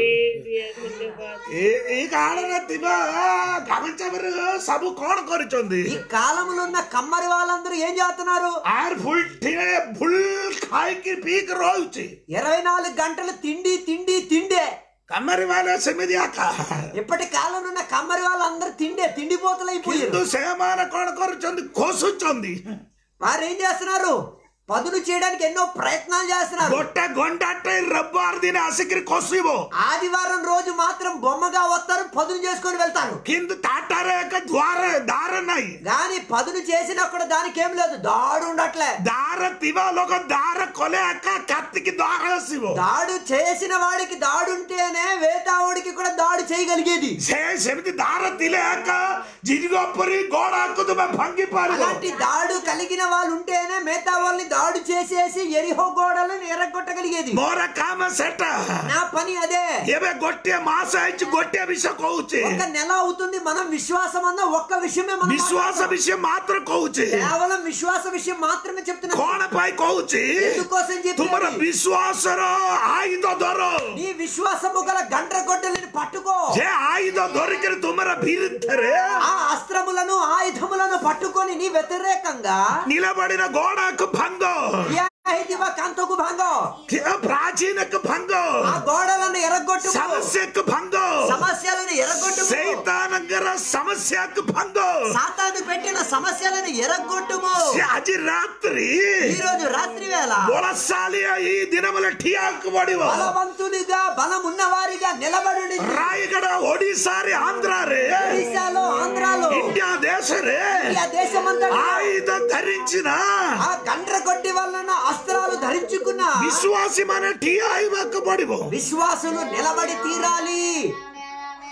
ఈ కాడనತ್ತಿవ గమనించబరు సబు కోణ కొరుచుంది ఈ కాలంలో ఉన్న కమ్మరి వాళ్ళందరూ ఏం చేస్తున్నారు ఆర్ ఫుల్ ఫుల్ ఖాయికి పీక్ రోజు ఇరవై నాలుగు గంటలు తిండి తిండి తిండే కమ్మరి వాళ్ళ సమిది అక్క ఇప్పటి కాలంలో ఉన్న కమ్మరి వాళ్ళందరూ తిండే తిండిపోతలు అయిపోయారు హిందూ సేమాన కోణ కొరుచుంది కోసుచుంది వారు ఏం చేస్తున్నారు పదును చేయడానికి ఎన్నో ప్రయత్నాలు చేస్తున్నారు గొట్ట గొండట్ట రబ్బారు దీని అసికిరి కొసివో ఆదివారం రోజు మాత్రం బొమ్మగా వస్తారు పదును చేసుకొని వెళ్తారు కింద తాటారేక ద్వార దారన్నాయి గాని పదును చేసినప్పుడు దానికి ఏం లేదు దాడు ఉండట్లే దార తివాలోక దార కొలేక కత్తికి దారేసివో దాడు చేసిన వాడికి దాడుంటేనే వేతావుడికి కూడా దాడు చేయగలిగేది సే సెమిది దార తిలేక జిజిగొప్పరి గోడ హక్కుదు భంగి పారు అలాంటి దాడు కలిగిన వాళ్ళు ఉంటేనే మిగతా వాళ్ళని దాడు చేసేసి ఎరిహో గోడలను ఎరగొట్టగలిగేది మోర కామ సెట నా పని అదే ఏమే గొట్టె మాస ఇచ్చి గొట్టె విషయం కోవచ్చు ఒక నెల అవుతుంది మనం విశ్వాసం అన్న ఒక్క విషయమే మనం విశ్వాస మాట్లాడుతున్నాం. విషయం మాత్రం కోవచ్చు కేవలం విశ్వాస విషయం మాత్రమే చెప్తున్నా కోణపై కోవచ్చు ఎందుకోసం తుమర చెప్పి విశ్వాసర ఆయుధ దొర నీ విశ్వాసము గల గంట గొడ్డలిని పట్టుకో జే ఆయుధ దొరికిన తుమర బీరిద్దరే ఆ అస్త్రములను ఆయుధములను పట్టుకొని నీ వ్యతిరేకంగా నిలబడిన గోడకు భంగం త్యాగైతివ కంతకు భంగం ప్రాచీనకు భంగం ఆ గోడలను ఎరగొట్టు సమస్యకు భంగం సమస్యలను ఎరగొట్టు సైతానంగర సమస్యకు భంగం సాతాను పెట్టిన సమస్యలను ఎరగొట్టుము అజి రాత్రి ఈ రోజు రాత్రి వేళ బొలసాలి ఈ దినముల ఠియాకు పడివ బలవంతునిగా బలం ఉన్నవారిగా నిలబడి రాయగడ ఒడిసారి ఆంధ్రారే ఒడిశాలో ఆంధ్రాలో ఇండియా దేశరే ఇండియా దేశమంతా ఆయుధ ధరించిన ఆ గండ్ర కొట్టి వలన అస్త్రాలు ధరించుకున్న విశ్వాసి మన ఠియాయి పడివ విశ్వాసులు నిలబడి తీరాలి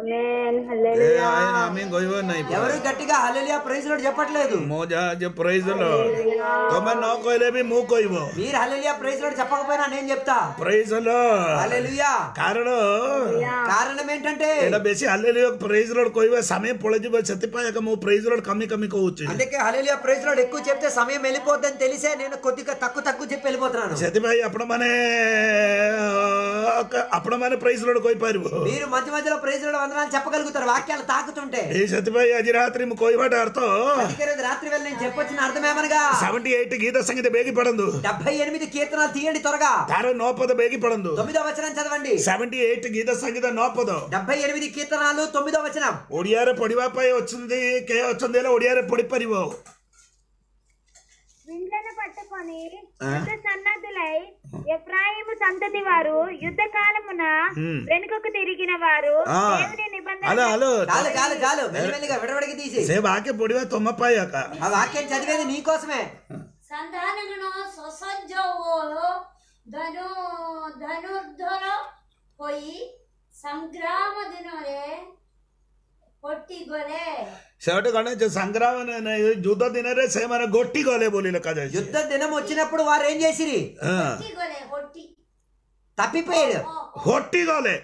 ఆమేన్ ఏ హల్లెలూయా ఆయన ఆమె గొయ్యో నై ఎవరు గట్టిగా హల్లెలూయా ప్రైజ్ లో చెప్పట్లేదు మోజా జ ప్రైజ్ లో తొమ్మిది నో కోయిలే బి మూ కోయిబో మీరు హల్లెలూయా ప్రైజ్ లో చెప్పకపోయినా నేను చెప్తా ప్రైజ్ లో హల్లెలూయా କାରଣ కారణం ఏంటంటే ଏଇଟା ବେଶୀ ହାଲେଲୁୟା ପ୍ରେଜ୍ ରୋଡ୍ କହିବା ସମୟ ପଳେଇଯିବ ସେଥିପାଇଁ ଏକା ମୁଁ ପ୍ରେଜ୍ ରୋଡ୍ కమ్మి కమ్మి କହୁଛି అందుకే హల్లెలూయా ప్రైజ్ లో ఎక్కువ చెప్తే సమయం వెళ్ళిపోద్దని తెలిసే నేను కొద్దిగా తక్కువ తక్కువ చెప్పి వెళ్ళిపోతున్నాను ସେଥିପାଇଁ ଆପଣମାନେ ଆପଣମାନେ ପ୍ରେଜ୍ ରୋଡ୍ କହିପାରିବ మీరు మధ్య మధ్యలో ప్రైజ్ లో వందనాలు చెప్పగలుగుతారు వాక్యాలు తాకుతుంటే ଏଇ ସେଥିପାଇଁ ଆଜି ରାତ୍ରି ମୁଁ କହିବାଟା ଅର୍ଥ అందుకే రేపు రాత్రి వేళ నేను చెప్పొచ్చిన అర్థమేమనగా సెవెంటీ ఎయిట్ గీత సంగీత బేగి పడందు డెబ్బై ఎనిమిది కీర్తనాలు తీయండి త్వరగా ତାର ନଅ ପଦ ବେଗି ପడందు తొమ్మిదో వచనం చదవండి ସେଭେଣ୍ଟି ଏଇଟ୍ ଗୀତ సంగୀత ନଅ ପଦ డెబ్బై ఎనిమిది కీర్తనాలు తొమ్మిదో వచనం ଓଡ଼ିଆରେ ପଢିବା ପାଇଁ ଅଛନ୍ତି କେ ଅଛନ୍ତି ହେଲେ ଓଡ଼ିଆରେ ପଢିପାରିବ విండ్లను పట్టుకొని యుద్ధ సన్నద్ధులై ఎఫ్రాయిము సంతతి వారు యుద్ధ కాలమున వెనుకకు తిరిగిన వారు ఆ. దేవుని నిబంధన హలో హలో చాలు చాలు చాలు మెల్లిమెల్లిగా విడవడికి తీసి ସେ ବାକି ପଢିବା ତମ ପାଇଁ ଏକା ఆ వాక్యం చదివేది నీకోసమే సంధానగణ ସସଜ୍ଜ ଓ ଧନୁ ଧନୁର୍ଦ୍ଧର ହୋଇ ସଂଗ୍ରାମ ଦିନରେ କଟିଗଲେ ସେଠି କଣ ଯେ ସଂଗ୍ରାମ ନ- ନ- ଯୁଦ୍ଧ ଦିନରେ ସେମାନେ ଗୋଟି ଗଲେ ବୋଲି ଲେଖାଯାଇଛି యుద్ధ దినం వచ్చినప్పుడు వారు ఏం చేసిరి ହଁ। କଟିଗଲେ କଟି తప్పిపోయాడు ହୋଟି ଗଲେ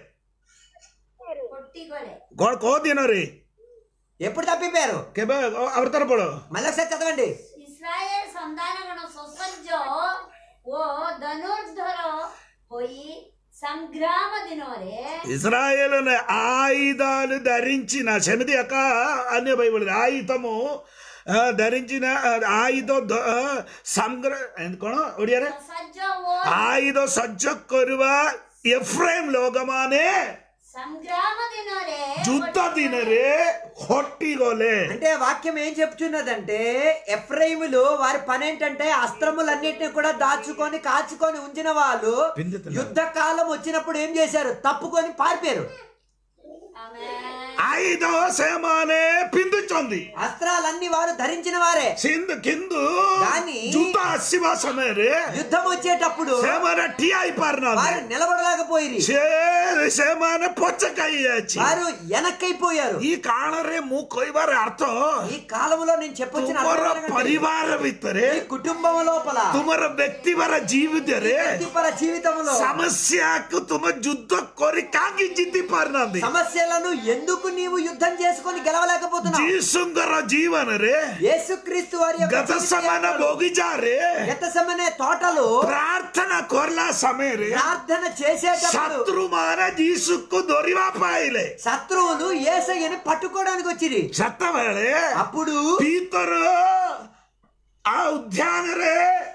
କଟିଗଲେ କଣ କୋଉ ଦିନରେ ఎప్పుడు తప్పిపోయారు କେବେ అవతର ପଡ మళ్ళీ ఒకసారి చదవండి ଇସ୍ରାଏଲ ସନ୍ତାନଗଣ ସସଜ୍ଜ ଓ ଧନୁର୍ଦ୍ଧର ହୋଇ సంగ్రామ దినోరే ఇజ్రాయేల్ ఆయుధాలు ధరించిన సెమిది యొక్క అన్య బైబిల్ ఆయుధము ఆ, ధరించిన ఆ, ఆయుధ ଧ- ఆ, సంగ్ర ఎంత କଣ ଓଡ଼ିଆରେ ସଜ ଓ ଆୟୁଧ ସଜ୍ଜ କରିବା ଏଫ୍ରେମ୍ ଲୋକମାନେ సంగ్రామ దినోరే ଯୁଦ୍ଧ ଦିନରେ ହଟିଗଲେ అంటే వాక్యం ఏం చెప్తున్నదంటే ఎఫ్రైములు వారి పని ఏంటంటే అస్త్రములన్నిటిని కూడా దాచుకొని కాచుకొని ఉంచిన వాళ్ళు పిందుతున్నారు. యుద్ధ కాలం వచ్చినప్పుడు ఏం చేశారు తప్పుకొని పారిపోయారు ఆమేన్ ଆୟୁଧ ସେମାନେ ପିନ୍ଧୁଛନ୍ତି అస్త్రాలన్నీ వారు ధరించిన వారే ସିନ୍ଧୁ କିନ୍ତୁ కానీ- ଯୁଦ୍ଧ ଆସିବା ସମୟରେ యుద్ధం వచ్చేటప్పుడు ସେମାନେ ଠିଆ వారు ହେଇପାରୁନାହାନ୍ତି నిలబడలేకపోయి ସେ ସେମାନେ ପଛକାଇ ଯାଇଛି వారు వెనక్కైపోయారు ఈ କାଳରେ ମୁଁ କହିବାର ଅର୍ଥ ఈ కాలంలో నేను చెప్పొచ్చిన ତୁମର అర్థం ఏంటంటే, ପରିବାର ଭିତରେ ఈ కుటుంబం లోపల ତୁମର ବ୍ୟକ୍ତିବାର ଜୀବିତରେ వ్యక్తిపర జీవితంలో ସମସ୍ୟାକୁ ତୁମ ଯୁଦ୍ଧ କରି କାହିଁକି ଜିତି ପାରୁନାହାନ୍ତି సమస్యలను ఎందుకు నీవు యుద్ధం చేసుకొని గెలవలేకపోతున్నావు ଯୀଶୁଙ୍କର ଜୀବନରେ యేసుక్రీస్తు వారి యొక్క ଗତ జీవిత ସମାନ యాత్రలో, ବଗିଚାରେ గెతసమనే తోటలో ପ୍ରାର୍ଥନା କରିଲା ସମୟରେ ప్రార్థన చేసేటప్పుడు ଶତ୍ରୁ ମାନେ ଯୀଶୁକୁ ଧରିବା ପାଇଲେ శత్రువులు ఏసయ్యని పట్టుకోవడానికి వచ్చింది ସେତେବେଳେ అప్పుడు ପିତର ఆ ఉద్యాନରେ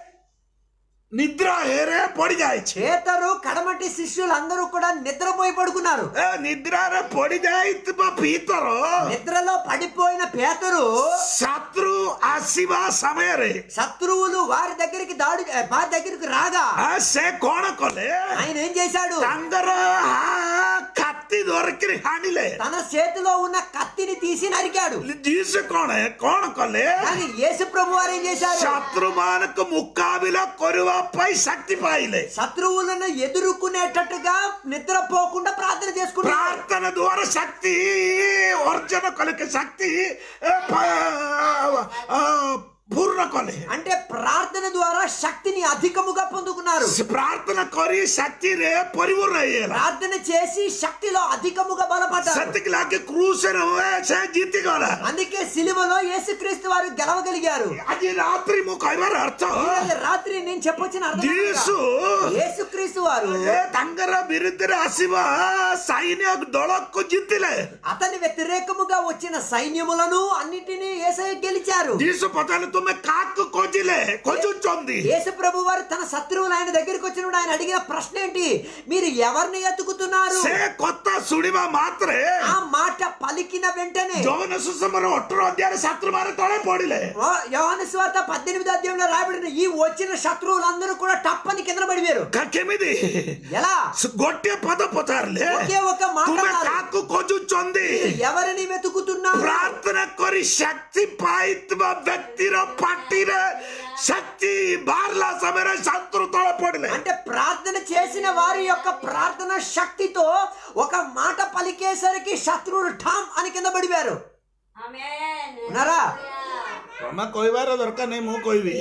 నిద్ర ହେରେ ପଡିଯାଇଛି పేతరు కడమటి శిష్యులు అందరూ కూడా నిద్రపోయి పడుకున్నారు ଏ నిద్ରାରେ ପଡିଯାଇଥିବା ପିତର నిద్రలో పడిపోయిన పేతరు ଶତ୍ରୁ ଆସିବା ସମୟରେ శత్రువులు వారి దగ్గరికి దాడి వారి దగ్గరికి రాగా ଆ, ସେ କଣ କଲେ ఆయన ఏం చేశాడు ତାଙ୍କର ଆ, କାତି ଧରିକିରି ହାଣିଲେ తన చేతిలో ఉన్న కత్తిని తీసి నరికాడు ଯୀଶୁ କଣ କଣ କଲେ కానీ యేసు ప్రభు వారు ఏం చేశారు ଶତ୍ରୁ ମାନଙ୍କୁ ମୁକାବିଲା କରିବା ପାଇଁ ଶକ୍ତି ପାଇଲେ శత్రువులను ఎదుర్కొనేటట్టుగా నిద్రపోకుండా ప్రార్థన చేసుకున్నారు ପ୍ରାର୍ଥନା ଦ୍ୱାରା ଶକ୍ତି ଅର୍ଜନ କଲେ କି ଶକ୍ତି ଏ, ପା- ଆ, ପୂର୍ଣ୍ଣ କଲେ అంటే ప్రార్థన ద్వారా శక్తిని అధికముగా పొందుకున్నారు ସେ ପ୍ରାର୍ଥନା କରି ଶକ୍ତିରେ ପରିପୂର୍ଣ୍ଣ ହେଇଗଲା ప్రార్థన చేసి శక్తిలో అధికముగా బలపడ్డారు ସେତିକି ଲାଗି କ୍ରୁସରେ ସେ ଜିତିଗଲା అందుకే సిలువలో యేసుక్రీస్తు వారు గెలవగలిగారు ଆଜି ରାତ୍ରି ମୁଁ କହିବାର ଅର୍ଥ ఈరోజు రాత్రి నేను చెప్పొచ్చిన అర్థం ଯୀଶୁ ఏంటంటే, యేసుక్రీస్తు వారు ଏ ତାଙ୍କର ବିରୁଦ୍ଧରେ ଆସିବା ସୈନ୍ୟ ଦଳକୁ ଜିତିଲେ అతని వ్యతిరేకముగా వచ్చిన సైన్యములను అన్నిటినీ ఏసయ్య గెలిచారు ଯୀଶୁ ପଚାରିଲେ ତୁମେ କାହାକୁ ଖୋଜିଲେ ଖୋଜୁଛନ୍ତି యేసు ప్రభు వారు తన శత్రువులు ఆయన దగ్గరికి వచ్చినప్పుడు ఆయన అడిగిన ప్రశ్న ఏంటి మీరు ఎవరిని ఎత్తుకుతున్నారు ସେ କଥା ଶୁଣିବା ମାତ୍ରେ ఆ మాట పలికిన వెంటనే ଯୌନ ସୁଷମର ଅଠର ଅଧ୍ୟାୟରେ ଶତ୍ରୁମାନେ ତଳେ ପଡିଲେ ఓ, యోహాను స్వార్త పద్దెనిమిది అధ్యాయంలో రాయబడిన ఈ వచ్చిన శత్రువులందరూ కూడా టప్పని కింద పడిపోయారు କା- କେମିତି ఎలా ଗୋଟିଏ పଦ ପଚାରିଲେ ఒకే ఒక మాట ତୁମେ అన్నారు. କାହାକୁ ଖୋଜୁଛନ୍ତି మీరు ఎవరిని వెతుకుతున్నారు ପ୍ରାର୍ଥନା କରି ଶକ୍ତି ପାଇଥିବା ବ୍ୟକ୍ତିର ପାଟିରେ శక్తి బార్లా సమయ శత్రు తల పడలే అంటే ప్రార్థన చేసిన వారి యొక్క ప్రార్థన శక్తితో ఒక మాట పలికేసరికి శత్రువులు ఠామ్ అని కింద పడివారు Amen. ఉన్నారా ତମେ କହିବାର ଦରକାର ନାହିଁ ମୁଁ କହିବି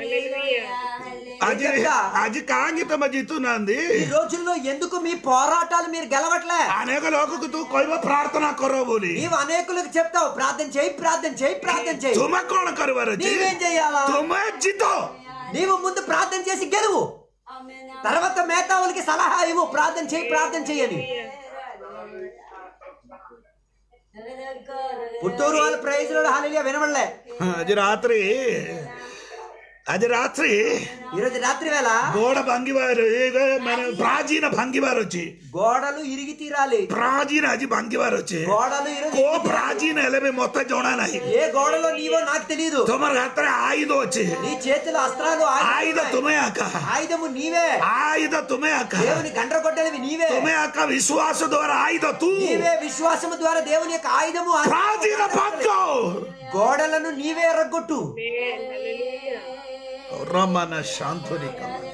ଆଜି ଆଜି କାହିଁକି ତମେ ଜିତୁନାହାନ୍ତି ఈ రోజుల్లో ఎందుకు మీ పోరాటాలు మీరు గెలవట్లే ଅନେକ ଲୋକକୁ ତୁ କହିବ ପ୍ରାର୍ଥନା କର ବୋଲି నీవు అనేకులకు చెప్తావు ప్రార్థన చేయి ప్రార్థన చేయి ప్రార్థన చేయి ତୁମେ କଣ କରିବାର ଅଛି నీవేం చేయాలా ତୁମେ ଜିତ నీవు ముందు ప్రార్థన చేసి గెలువు Amen. తర్వాత మేధావులకి సలహా ఇవ్వు ప్రార్థన చేయి ప్రార్థన చేయని పుత్తూరు వాళ్ళ ప్రైజ్లో హాలిగా వినబడలే ଆଜି ରାତ୍ରି ଆଜି ରାତ୍ରି ఈరోజు రాత్రి వేళ ଗୋଡ ଭାଙ୍ଗିବାର ଏ ମାନେ ପ୍ରାଚୀନ ଭାଙ୍ଗିବାର ଅଛି గోడలు ఇరిగి తీరాలి ପ୍ରାଚୀନ ଆଜି ଭାଙ୍ଗିବାର ଅଛି గోడలు ఈరోజు କୋଉ ପ୍ରାଚୀନ ହେଲେ ବି ମତେ ଜଣା ନାହିଁ ఏ గోడలో నీవో నాకు తెలియదు ତମର ହାତରେ ଆୟୁଧ ଅଛି నీ చేతిలో అస్త్రాలు ଆୟୁଧ ఆయుధాలు ତୁମେ ଆକା ఆయుధము నీవే ఆయుధ తుమే అక్క దేవుని గండ్ర కొట్టేవి నీవే తుమే అక్క విశ్వాస ద్వారా ఆయుధ తూ నీవే విశ్వాసము ద్వారా దేవుని యొక్క ఆయుధము ఆ- ప్రాచీన పక్క గోడలను నీవే ఎర్రగొట్టు రమణ శాంతుని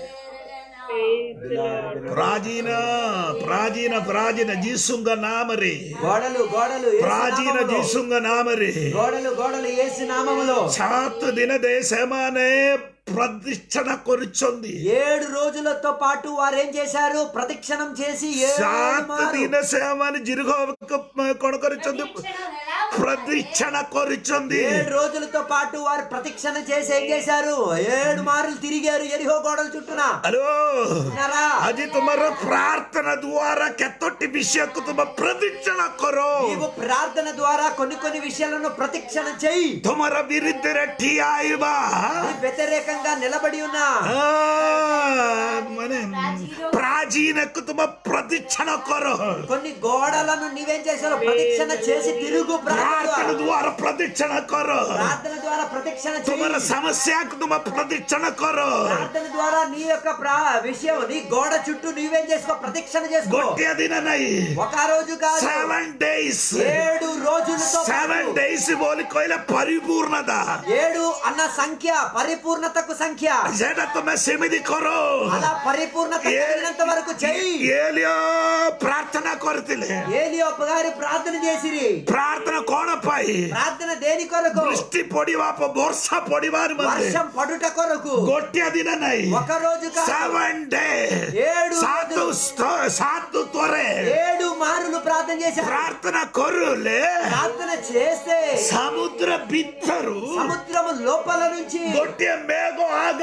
ప్రాచీన ప్రాచీన ప్రాచీన జీసుంగ నామరి గోడలు గోడలు యేసు ప్రాచీన నామములో. జీసుంగ నామరి గోడలు గోడలు ఏసు నామములో సాత్ దిన దేశమానే ప్రతిష్టన కొరుచుంది ఏడు రోజులతో పాటు వారు ఏం చేశారు ప్రదక్షిణం చేసి ఏడు సాత్ మారు దిన సేమాని జిరుగ కొనకొరుచుంది ప్రతిష్టన కొరుచుంది ఏడు రోజులతో పాటు వారు ప్రదక్షిణ చేసి ఏం చేశారు ఏడు మార్లు తిరిగారు ఎరిహో గోడల చుట్టూన హలో విన్నారా? ଆଜି ତୁମର ପ୍ରାର୍ଥନା ଦ୍ୱାରା କେତୋଟି ବିଷୟକୁ ତୁମ ପ୍ରଦୀକ୍ଷଣ କର నీవు ప్రార్థన ద్వారా కొన్ని కొన్ని విషయాలను ప్రదక్షిణ చెయ్యి ତୁମର ବିରୁଦ୍ଧରେ ଠିଆ ହେବା నీ వ్యతిరేకంగా నిలబడి ఉన్నా ଆ, ମାନେ ପ୍ରାଚୀନକୁ ତୁମ ପ୍ରଦୀକ୍ଷଣ କର కొన్ని గోడలను నీవేం చేశారు ప్రదక్షిణ చేసి తిరుగు ప్రార్థన ପ୍ରାର୍ଥନା ద్వారా. ଦ୍ୱାରା ପ୍ରଦୀକ୍ଷଣ କର ప్రార్థన ద్వారా ప్రదక్షిణ ତୁମର చెయ్యి ସମସ୍ୟାକୁ ତୁମ ପ୍ରଦୀକ୍ଷଣ କର ప్రార్థన ద్వారా నీ యొక్క ప్రా విషయం నీ గోడ చుట్టూ నీవేం చేసుకో ప్రదక్షిణ చేసుకో ଗୋଟିଏ ଦିନ ନାହିଁ ఒక రోజు కాదు ସେଭେନ୍ ଡେଇସ୍ ఏడు రోజులతో ସେଭେନ୍ పాటు ଡେଇସ୍ ବୋଲି କହିଲେ ପରିପୂର୍ଣ୍ଣତା ఏడు అన్న సంఖ్య పరిపూర్ణతకు సంఖ్య ସେଇଟା ତୁମେ ସେମିତି କର అలా పరిపూర్ణత కలిగినంత వరకు చెయ్యి ఏలియా ప్రార్థన କରିଥିଲେ ఏలియోపు గారు ప్రార్థన చేసిరి ପ୍ରାର୍ଥନା କଣ ପାଇଁ ప్రార్థన దేని కొరకు ବୃଷ୍ଟି ପଡିବା ପ- ବର୍ଷା ପଡିବାର ମଧ୍ୟ వర్షం పడుట కొరకు ଗୋଟିଏ ଦିନ ନାହିଁ ఒక రోజు కాదు ସେଭେନ୍ ଡେ ఏడు ସାତ రోజులు. ସ୍ତ- ସାତ ଥରେ ఏడు మారులు ప్రార్థన చేశారు ପ୍ରାର୍ଥନା କରୁଲେ ప్రార్థన చేస్తే ସମୁଦ୍ର ଭିତରୁ సముద్రము లోపల నుంచి ଗୋଟିଏ ମେଘ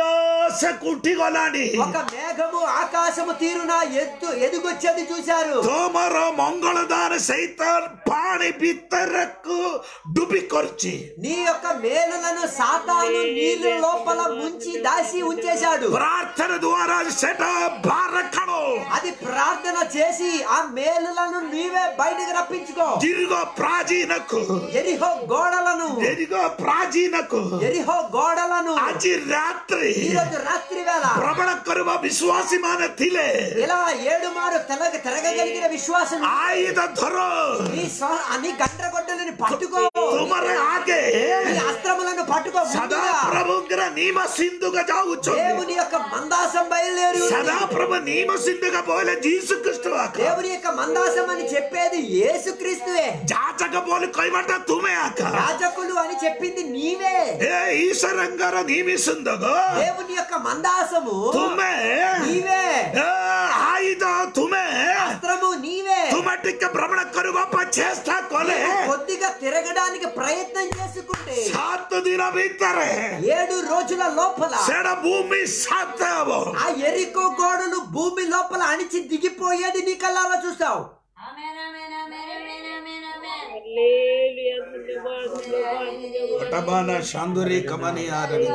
ଆକାଶକୁ ଉଠିଗଲାଣି ఒక మేఘము ఆకాశము తీరున ఎత్తు ఎదుగొచ్చేది చూశారు ତମର ମଙ୍ଗଳଦାର ସହିତ ପାଣି ଭିତରକୁ ଡୁବି କରୁଛି నీ యొక్క మేలులను సాతాను నీళ్ళ లోపల ముంచి దాసి ఉంచేశాడు ପ୍ରାର୍ଥନା ଦ୍ୱାରା ସେଟା ବାହାର କଣ అది ప్రార్థన చేసి ఆ మేలులను నీవే బయటకు రప్పించుకో ଦୀର୍ଘ ପ୍ରାଚୀନକୁ ఎరిహో గోడలను ଦୀର୍ଘ ପ୍ରାଚୀନକୁ ఎరిహో గోడలను ଆଜି ରାତ୍ରି ఈ రోజు రాత్రి వేళ ପ୍ରବଳ କରିବା ବିଶ୍ୱାସୀ ମାନେ ଥିଲେ ఇలా ఏడు మారు తెలగ తిరగగలిగిన విశ్వాసం ଆଇଦ ଧର నీ స్వ- నీ గండ్రగొడ్డలని పట్టుకో ତୁମର ଆଗେ నీ అస్త్రములను పట్టుకో ସଦା ముందుగా. ପ୍ରଭୁଙ୍କର ନିମ ସିନ୍ଧୁକ ଯାଉଛନ୍ତି దేవుని యొక్క మందాసం బయలుదేరి ఉంది. ସଦା ପ୍ରଭୁ ନିମ ସିନ୍ଧୁକ ବୋଇଲେ ଯୀଶୁ ଖ୍ରୀଷ୍ଟ ଆକା దేవుని యొక్క మందాసం అని చెప్పేది యేసుక్రీస్తువే ଯାଚକ ବୋଲି କହିବାଟା ତୁମେ ଆକା యాజకులు అని చెప్పింది నీవే ଏ ଈଶ୍ୱରଙ୍କର ନିମି ସିନ୍ଧୁକ దేవుని యొక్క మందాసము ତୁମେ నీవే ଏ, ଆଇଦ ତୁମେ అస్త్రము నీవే ତୁମେ ଟିକେ ଭ୍ରମଣ କରିବା ପାଇଁ ଚେଷ୍ଟା କଲେ కొద్దిగా తిరగడానికి ప్రయత్నం చేసుకుంటే ସାତ ଦିନ ଭିତରେ ఏడు రోజుల లోపల ସେଟା ଭୂମି ସାତ ହବ ఆ ఎరికో గోడలు భూమి లోపల అణిచి దిగిపోయేది నీ కళ్ళారా చూస్తావు Amen, amen, amen, amen, amen, amen. పటబాన శాందురి కమని ఆరడి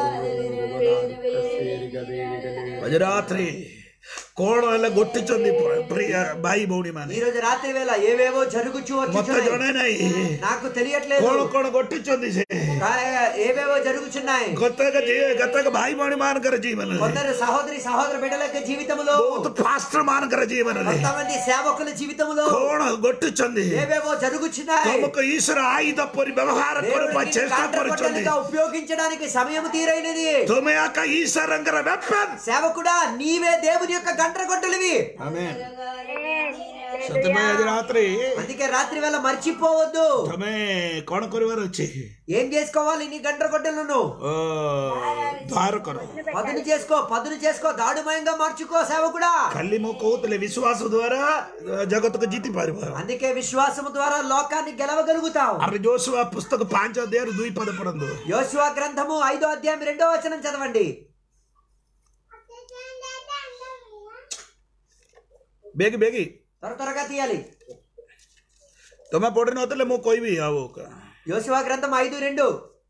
రాత్రి కోణ ಎಲ್ಲ ಗೊಟ್ಟಿଛନ୍ତି ಪ್ರಿಯ ಬಾಯಿ ಬೌಡಿ ఈ ಮಾನೆ రోజు రాత్రి వేళ ఏవేవో జరుగుచూ ಮತ್ತೆ వచ్చుచున్నాయి. ಜೊಣೆ ನೈ నాకు తెలియట్లేదు కోణ కోణ కొట్టించింది కా- ఏవేవో జరుగుచున్నాయి కొత్తగా జీ- కొత్తగా భాయి మణి మానకర జీవన కొందరు సహోదరి సహోదర బిడ్డల యొక్క జీవితంలో ବହୁତ పాస్టర్ మానకర జీవన కొంతమంది సేవకుల జీవితంలో కోణ గొట్టుచుంది ఏవేవో జరుగుచున్నాయి తమకు ఈశ్వర ఆయుధ పొరి వ్యవహార కొరకు దేవుడిని చేష్ట పరుచుంది కాండ్రగొడ్డలిగా ఉపయోగించడానికి సమయం తీరైనది తుమే యొక్క ఈశ్వరంగర వెప్పన్ సేవకుడా నీవే దేవుని యొక్క గండ్రగొడ్డలివి సత్యమయ రాత్రి అందుకే రాత్రి వేళ మర్చిపోవద్దు తమే కోణ కొరివారు వచ్చి ఏం చేసుకోవాలి నీ గండ్రగొడ్డలను ఓ, ద్వారకరు పదును చేసుకో పదును చేసుకో దాడుమయంగా మార్చుకో సేవకుడా కల్లి మొక్కవుతలే విశ్వాస ద్వారా జగత్తుకు జీతి పారిపోయారు అందుకే విశ్వాసము ద్వారా లోకాన్ని గెలవగలుగుతావు అరే జోషువా పుస్తక పాంచోధ్యాయ దుయి పద పడందు యోశువ గ్రంథము ఐదో అధ్యాయం రెండో వచనం చదవండి ಬೇಗ ಬೇಗಿ త్వర త్వరగా తీయాలి తమ పొడినవతలే మో కొయ్యి ఆవు యోశువ గ్రంథం ఐదు రెండు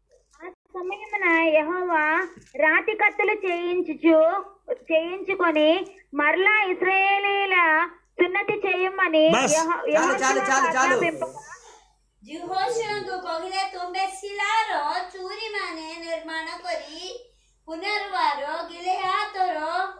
ఆ సమయమున యెహోవా రాతి కత్తులు చేయించుచు చేయించుకొని మరలా ఇస్రాయేలీల సున్నతి చేయమని బస్. యెహో- చాలు, చాలు, చాలు, చాలు. ఆజ్ఞాపింపగా ଜିହୋଶିଙ୍କୁ କହିଲେ ତୁମେ ଶିଲାର ଚୁରି ମାନେ ନିର୍ମାଣ କରି ପୁନର୍ବାର ଗିଲେହାତର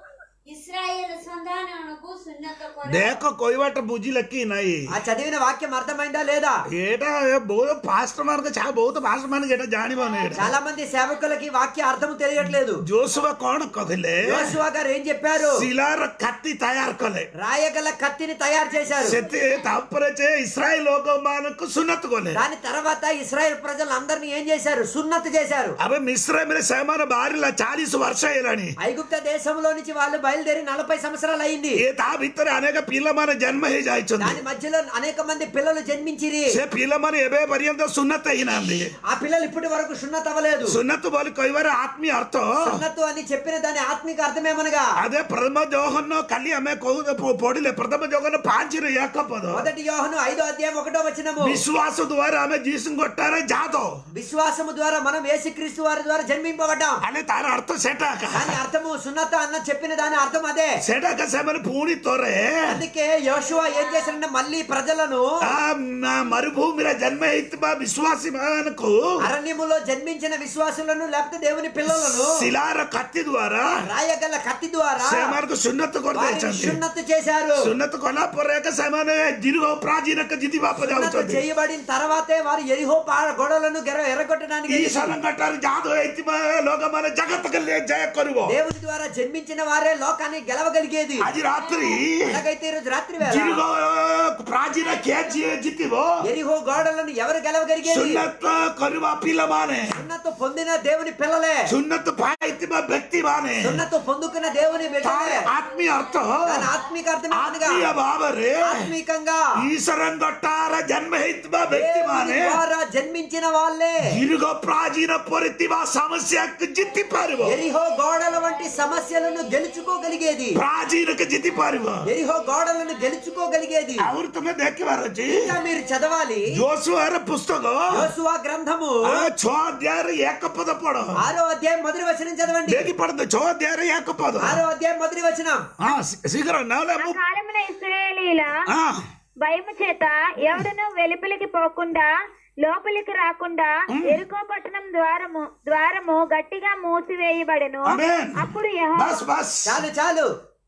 ଇସ୍ରାଏଲ ସନ୍ତାନମାନଙ୍କୁ ସୁନ୍ନତ କର దేక కొయ్యవాట బుజ్జిలెక్కి నాయి ఆ చదివిన వాక్యం అర్థమైందా లేదా ఏటా బహుత పాస్టర్ మార్గ చా బహుత పాస్టర్ మార్గ ఏటా జానిబాను ఏట చాలా మంది సేవకులకి వాక్య అర్థం తెలియట్లేదు జోసువ కోణ కదిలే యోశువ గారు ఏం చెప్పారు శిలార కత్తి తయారు కలే రాయగల కత్తిని తయారు చేశారు సెత్తి తప్పరచే ఇస్రాయల్ లోకమానకు సున్నత్ కొలే దాని తర్వాత ఇస్రాయెల్ ప్రజలందరినీ ఏం చేశారు సున్నతి చేశారు అవి మిశ్రమిన సేమాన బారిల చాలీస్ వర్ష ఇలాని ఐగుప్త దేశంలో నుంచి వాళ్ళు బయలుదేరి నలభై సంవత్సరాలు అయింది ఏ తా భిత్తరే అనేక పిల్లమాన జన్మ హే జాయిచుంది దాని మధ్యలో అనేక మంది పిల్లలు జన్మించిరి సే పిల్లమాన ఎబే పర్యంత సున్నత్ అయినంది ఆ పిల్లలు ఇప్పటి వరకు సున్నత అవ్వలేదు సున్నత్ బోలి కొయ్యవారు ఆత్మీయ అర్థం సున్నతు అని చెప్పిన దాని ఆత్మిక అర్థమేమనగా అదే ప్రథమ జోహన్న కలి అమ్మే కౌ పొడిలే ప్రథమ జోహన్న పాంచిరు ఏకపోదు మొదటి యోహను ఐదో అధ్యాయం ఒకటో వచనము విశ్వాస ద్వారా ఆమె జీసం కొట్టారే జాతో విశ్వాసము ద్వారా మనం యేసుక్రీస్తు వారి ద్వారా జన్మింపబడ్డాం అని తార అర్థం సెటాక దాని అర్థము సున్నత అన్న చెప్పిన దాని అర్థం అదే సెటాక సేమని పూని తోరే అందుకే యోశువ ఏం చేశాడంటే మళ్ళీ ప్రజలను ఆ నా మరుభూమిలో జన్మ ఇత్తిమా విశ్వాసి మనకు అరణ్యములో జన్మించిన విశ్వాసులను లేకపోతే దేవుని పిల్లలను శిలార కత్తి ద్వారా రాయగల కత్తి ద్వారా సేమనకు సున్నత వారిని కొరత సున్నతి చేశారు సున్నత కొలా పొరేక సేమనే దిరుగో ప్రాచీనక జితి బాప సున్నతి జావుతుంది చేయబడిన తర్వాతే వారు ఎరిహో పా- గొడవలను గెర- ఎరగొట్టడానికి ఈ సలం కట్టారు జాతో ఇత్తిమా లోకమాన జగత్తుకు జయ కొరువు దేవుని ద్వారా జన్మించిన వారే లోకాన్ని గెలవగలిగేది అది రాత్రి ఎలాగైతే ఈ రోజు రాత్రి వేళ జిరుగో ప్రాచీన కేజీ జితివో ఎరిహో గోడలను ఎవరు గెలవగలిగేది సున్నత కొరువ పిల్లమానే సున్నతు పొందిన దేవుని పిల్లలే సున్నత పాయితిమా వ్యక్తి మానే సున్నతు పొందుకున్న దేవుని బిడ్డలే ఆత్మీయ అర్థం దాని ఆత్మిక అర్థం ఏమనగా ఆత్మీయ బాబరే ఆత్మికంగా ఈశ్వరం కొట్టార జన్మ ఇత్తిమా వ్యక్తి దేవుని మానే ద్వారా జన్మించిన వాళ్ళే జిరుగో ప్రాచీన పొరితివా సమస్యకు జిత్తి పారివో ఎరిహో గోడల వంటి సమస్యలను గెలుచుకోగలిగేది ప్రాచీనకు జిత్తి పారివో ఎరిహో గోడలను గెలుచుకోగలిగేది ಅವ್ರು ತಮ್ಮ ದೇಖಿ ಬಾರಜಿ ఇంకా మీరు చదవాలి ಜೋಸುವಾರ ಪುಸ್ತಕ యోసువా గ్రంథము ಆ, ಛೋ ಅಧ್ಯಾಯ ಏಕಪದ ಪಡ ఆరో అధ్యాయం మొదటి వచనం చదవండి ಬೇಗಿ ಪಡೆದ ಛೋ ಅಧ್ಯಾಯ ಏಕಪದ ఆరో అధ్యాయం మొదటి వచనం ಹಾ ಶೀಘ್ರ ನಾಳೆ ఆ కాలమున ఇస్రాయేలీల ಹಾ భయము చేత ఎవడును వెలుపలికి పోకుండా లోపలికి రాకుండా ఎరుకో పట్టణం ద్వారము ద్వారము గట్టిగా మూసివేయబడెను ಆಮೇನ್ అప్పుడు యెహోవా ಬಸ್ ಬಸ್ చాలు చాలు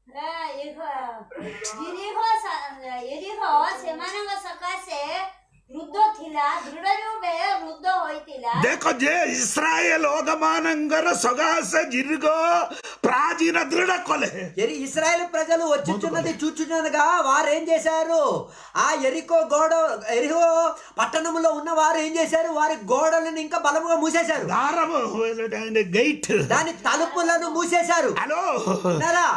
ଏରିହ ଏରିହ ସେମାନଙ୍କ ସକାଶେ ବୃଦ୍ଧ ଥିଲା ଦୃଢ ରୂପେ ବୃଦ୍ଧ ହୋଇଥିଲା देखो जे इस्राएल ಹೋಗಮಾನಂಗರ ಸೊಗಾಸ ಜಿರುಗೋ ಪ್ರಾಚೀನ ದೃಢ ಕೊಲೆ ఎరి ఇస్రాయేల్ ప్రజలు వచ్చుచున్నది చూచుచున్నదిగా వారు ఏం చేశారు ఆ ఎరికో గోడ ఎరిహో పట్టణంలో ఉన్న వారు ఏం చేశారు వారి గోడలను ఇంకా బలముగా మూసేశారు ದಾರము ಗೈಟ್ దాని తలుపులను మూసేశారు హలో విన్నారా?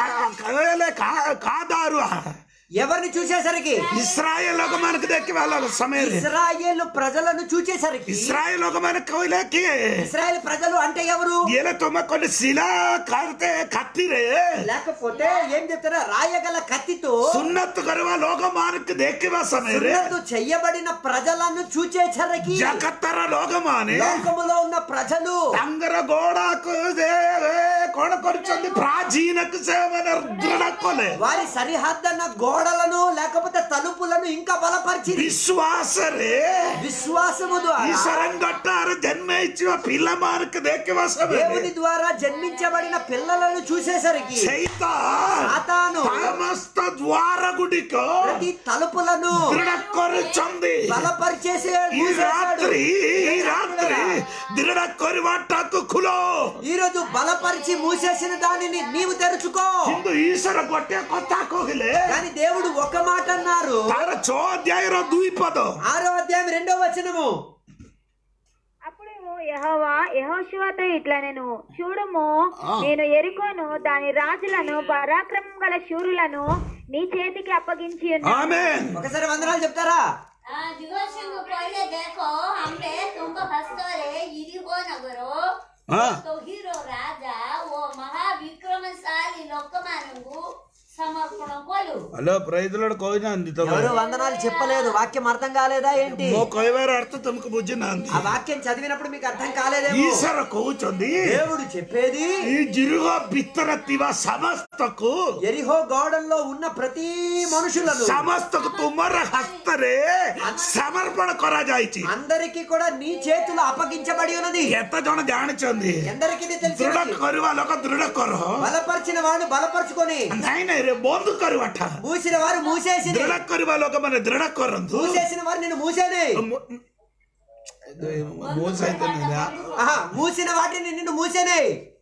కాదారు ఎవరిని చూసేసరికి ఇస్రాయల్ ఒక మనకు దక్కి వాళ్ళ సమయం ఇస్రాయేల్ ప్రజలను చూచేసరికి ఇస్రాయల్ ఒక మనకు కవిలకి ఇస్రాయేల్ ప్రజలు అంటే ఎవరు ఇలా తుమ్మ కొన్ని శిలా కారితే కత్తిరే లేకపోతే ఏం చెప్తారా రాయగల కత్తితో సున్నత్తు కరువ లోకమానకు దక్కివ సమయం సున్నతు చెయ్యబడిన ప్రజలను చూచేసరికి జగత్తర లోకమాని లోకములో ఉన్న ప్రజలు తంగర గోడకు କଣ କରୁଛନ୍ତି ପ୍ରାଚୀନକୁ ସେମାନେ ଦୃଢ କଲେ వారి సరిహద్దన్న గోడలను లేకపోతే తలుపులను ఇంకా బలపరిచింది ବିଶ୍ୱାସରେ విశ్వాసము ద్వారా ఈశ్వరంగట్టారు జన్మించిన పిల్లమానికి ଦେଖିବା దేవుని ସମୟରେ ద్వారా జన్మించబడిన పిల్లలను చూసేసరికి ସେଇତ సాతాను ସମସ୍ତ ଦ୍ୱାର ଗୁଡ଼ିକ ప్రతి తలుపులను ଦୃଢ କରୁଛନ୍ତି బలపరిచేసే ఈ మూసేశాడు. రాత్రి ఈ రాత్రి దృఢ କରିବାଟାକୁ ଖୋଲ ఈ రోజు బలపరిచి మూసేసిన దానిని నీవు తెరుచుకో କିନ୍ତୁ ଈଶ୍ୱର ଗୋଟିଏ କଥା କହିଲେ కానీ దేవుడు ఒక మాట అన్నారు ତାର ଛଅ ଅଧ୍ୟାୟର ଦୁଇ ପଦ ఆరో అధ్యాయం రెండో వచనము అప్పుడు యెహోవా యెహోషువతో ఇట్లా నేను చూడుము నేను ఎరుకోను దాని రాజులను పరాక్రమం గల శూరులను నీ చేతికి అప్పగించి ఉన్నాను ఆమెన్ ఒకసారి వందనాలు చెప్తారా हाँ दिवसों को पहले देखो हमने तुमको हस्तरे यरीहो नगरो हाँ। तो हीरो राजा वो महाविक्रमशाली लोकमानंगु समर्पण कोलु హలో ప్రైజ్లాడు କହିନାହାନ୍ତି ତ ఎవరు వందనాలు చెప్పలేదు వాక్యం అర్థం కాలేదా ఏంటి ମୋ କହିବାର ଅର୍ଥ ତମକୁ ବୁଝିନାହାନ୍ତି ఆ వాక్యం చదివినప్పుడు మీకు అర్థం కాలేదేమో ଈଶ୍ୱର କହୁଛନ୍ତି దేవుడు చెప్పేది ఈ జిరుగ ଭିତରେ ଥିବା ସମସ୍ତକୁ ఎరిహో గోడల్లో ఉన్న ప్రతి మనుషులను ସମସ୍ତକୁ ତୁମର ହସ୍ତରେ ସମର୍ପଣ କରାଯାଇଛି అందరికీ కూడా నీ చేతులు అప్పగించబడి ఉన్నది କେତେ ଜଣ ଜାଣିଛନ୍ତି ఎందరికీ ఇది ଦୃଢ తెలిసి କରିବା ଲୋକ ଦୃଢ କର బలపరిచిన వాడు బలపరుచుకొని ନାଇଁ ନାଇଁ ରେ ବନ୍ଦ କରିବାଟା మూసిన వారు మూసేసింది ଦୃଢ କରିବା ଲୋକମାନେ ଦୃଢ କରନ୍ତୁ మూసేసిన వారు నేను మూసేది ମୋ ସହିତ ନୁହେଁ ఆహా, మూసిన వాటిని నిన్ను మూసేనే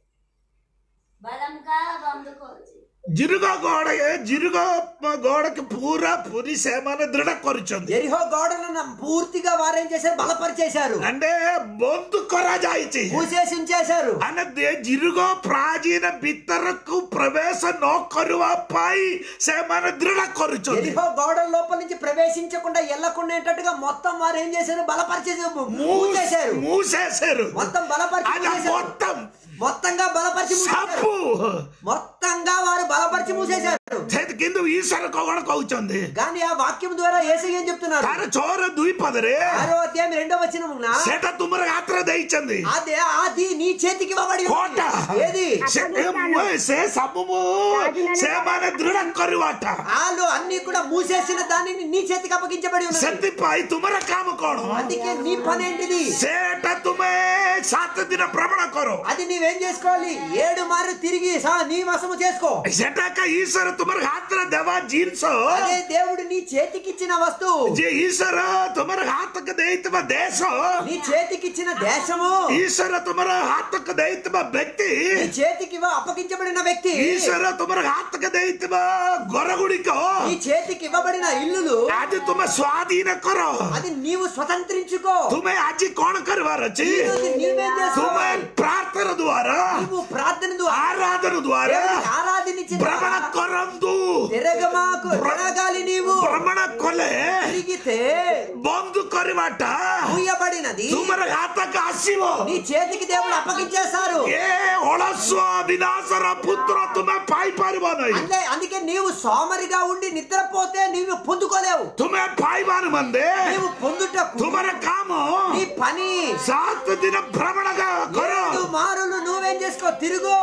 बलम का बंद कोची ଜିରୁଗ ଗଡ ଜିରୁଗ ଗଡకి ପୁରା ପୁରୀ ସେମାନେ ଦୃଢ କରିଛନ୍ତି ఎరిహో గోడలను పూర్తిగా వారేం చేశారు బలపరిచేశారు అంటే ବନ୍ଦ କରାଯାଇଛି మూసేసి ఉంచేశారు ମାନେ ଦେ- ଜିରୁଗ ପ୍ରାଚୀନ ଭିତରକୁ ପ୍ରବେଶ ନ କରିବା ପାଇଁ ସେମାନେ ଦୃଢ କରୁଛନ୍ତି ఎరిహో గోడల లోపల నుంచి ప్రవేశించకుండా ఎల్లకుండేటట్టుగా మొత్తం వారు ఏం చేశారు బలపరిచేసి మూసేశారు మూసేశారు మొత్తం బలపరిచి అది మూసేశారు. మొత్తం మొత్తంగా బలపరిచి మూసేశారు. ସବୁ మొత్తంగా వారు బలపరిచి మూసేశారు ସେ- କିନ୍ତୁ ଈଶ୍ୱର କଣ କହୁଛନ୍ତି కానీ ఆ వాక్యం ద్వారా ఏసు ఏం చెప్తున్నారు ତାର ଛଅର ଦୁଇ పదରେ ఆరో అధ్యాయం రెండో వచనమున ସେଟା ତୁମର ହାତରେ ଦେଇଛନ୍ତି అదే అది నీ చేతికి ఇవ్వబడి ఉంది. కోట. ఏది ସେ ଏ- ସେ ସବୁ ମୁଁ- ସେମାନେ ଦୃଢ କରିବାଟା వాళ్ళు అన్ని కూడా మూసేసిన దానిని నీ చేతికి అప్పగించబడి ఉన్నది ସେଥିପାଇଁ ତୁମର କାମ କଣ అందుకే నీ పని ఏంటిది ସେଟା ତୁମେ ସାତ ଦିନ ଭ୍ରମଣ କର అది నీవేం చేసుకోవాలి ఏడు మారు తిరిగి సా- నీ వశము చేసుకో ସେଟାక ଈଶ୍ୱର ତୁମର ହାତରେ ଦେବା ଜିନିଷ అదే దేవుడు నీ చేతికి ఇచ్చిన వస్తువు ଯେ ଈଶ୍ୱର ତୁମର ହାତକୁ ଦେଇଥିବା ଦେଶ నీ చేతికి ఇచ్చిన దేశము ଈଶ୍ୱର ତୁମର ହାତକୁ ଦେଇଥିବା ବ୍ୟକ୍ତି నీ చేతికి ఇవ్వ- అప్పగించబడిన వ్యక్తి ଈଶ୍ୱର ତୁମର ହାତକୁ ଦେଇଥିବା ଘର ଗୁଡ଼ିକ నీ చేతికి ఇవ్వబడిన ఇల్లులు ଆଜି ତୁମେ ସ୍ୱାଧୀନ କର అది నీవు స్వతంత్రించుకో ତୁମେ ଆଜି କଣ କରିବାର ଅଛି ఈ రోజు నీవేం ତୁମେ చేసుకోవాలి ପ୍ରାର୍ଥନା ଦ୍ୱାରା నువ్వు ప్రార్థన ద్వారా ఆరాధన ద్వారా దేవునికి ఆరాధించిన భ్రమణ କରନ୍ତୁ తిరగమాకు తిరగాలి నీవు ଭ୍ରମଣ କଲେ తిరిగితే ବନ୍ଦ କରିବାଟା మూయబడినది ତୁମର ହାତକୁ ଆସିବ నీ చేతికి దేవుడు అప్పగించేశారు ଏ ଅଳସୁଆ ବିନାଶର ପୁତ୍ର ତୁମେ ପାଇପାରିବ ନାହିଁ అంటే అందుకే నీవు సోమరిగా ఉండి నిద్రపోతే నీవు పొందుకోలేవు ତୁମେ ପାଇବା ନିମନ୍ତେ నీవు పొందుటకు ତୁମର କାମ నీ పని ସାତ ଦିନ ଭ୍ରମଣ କର ఏడు మారులు నువ్వేం చేసుకో తిరుగు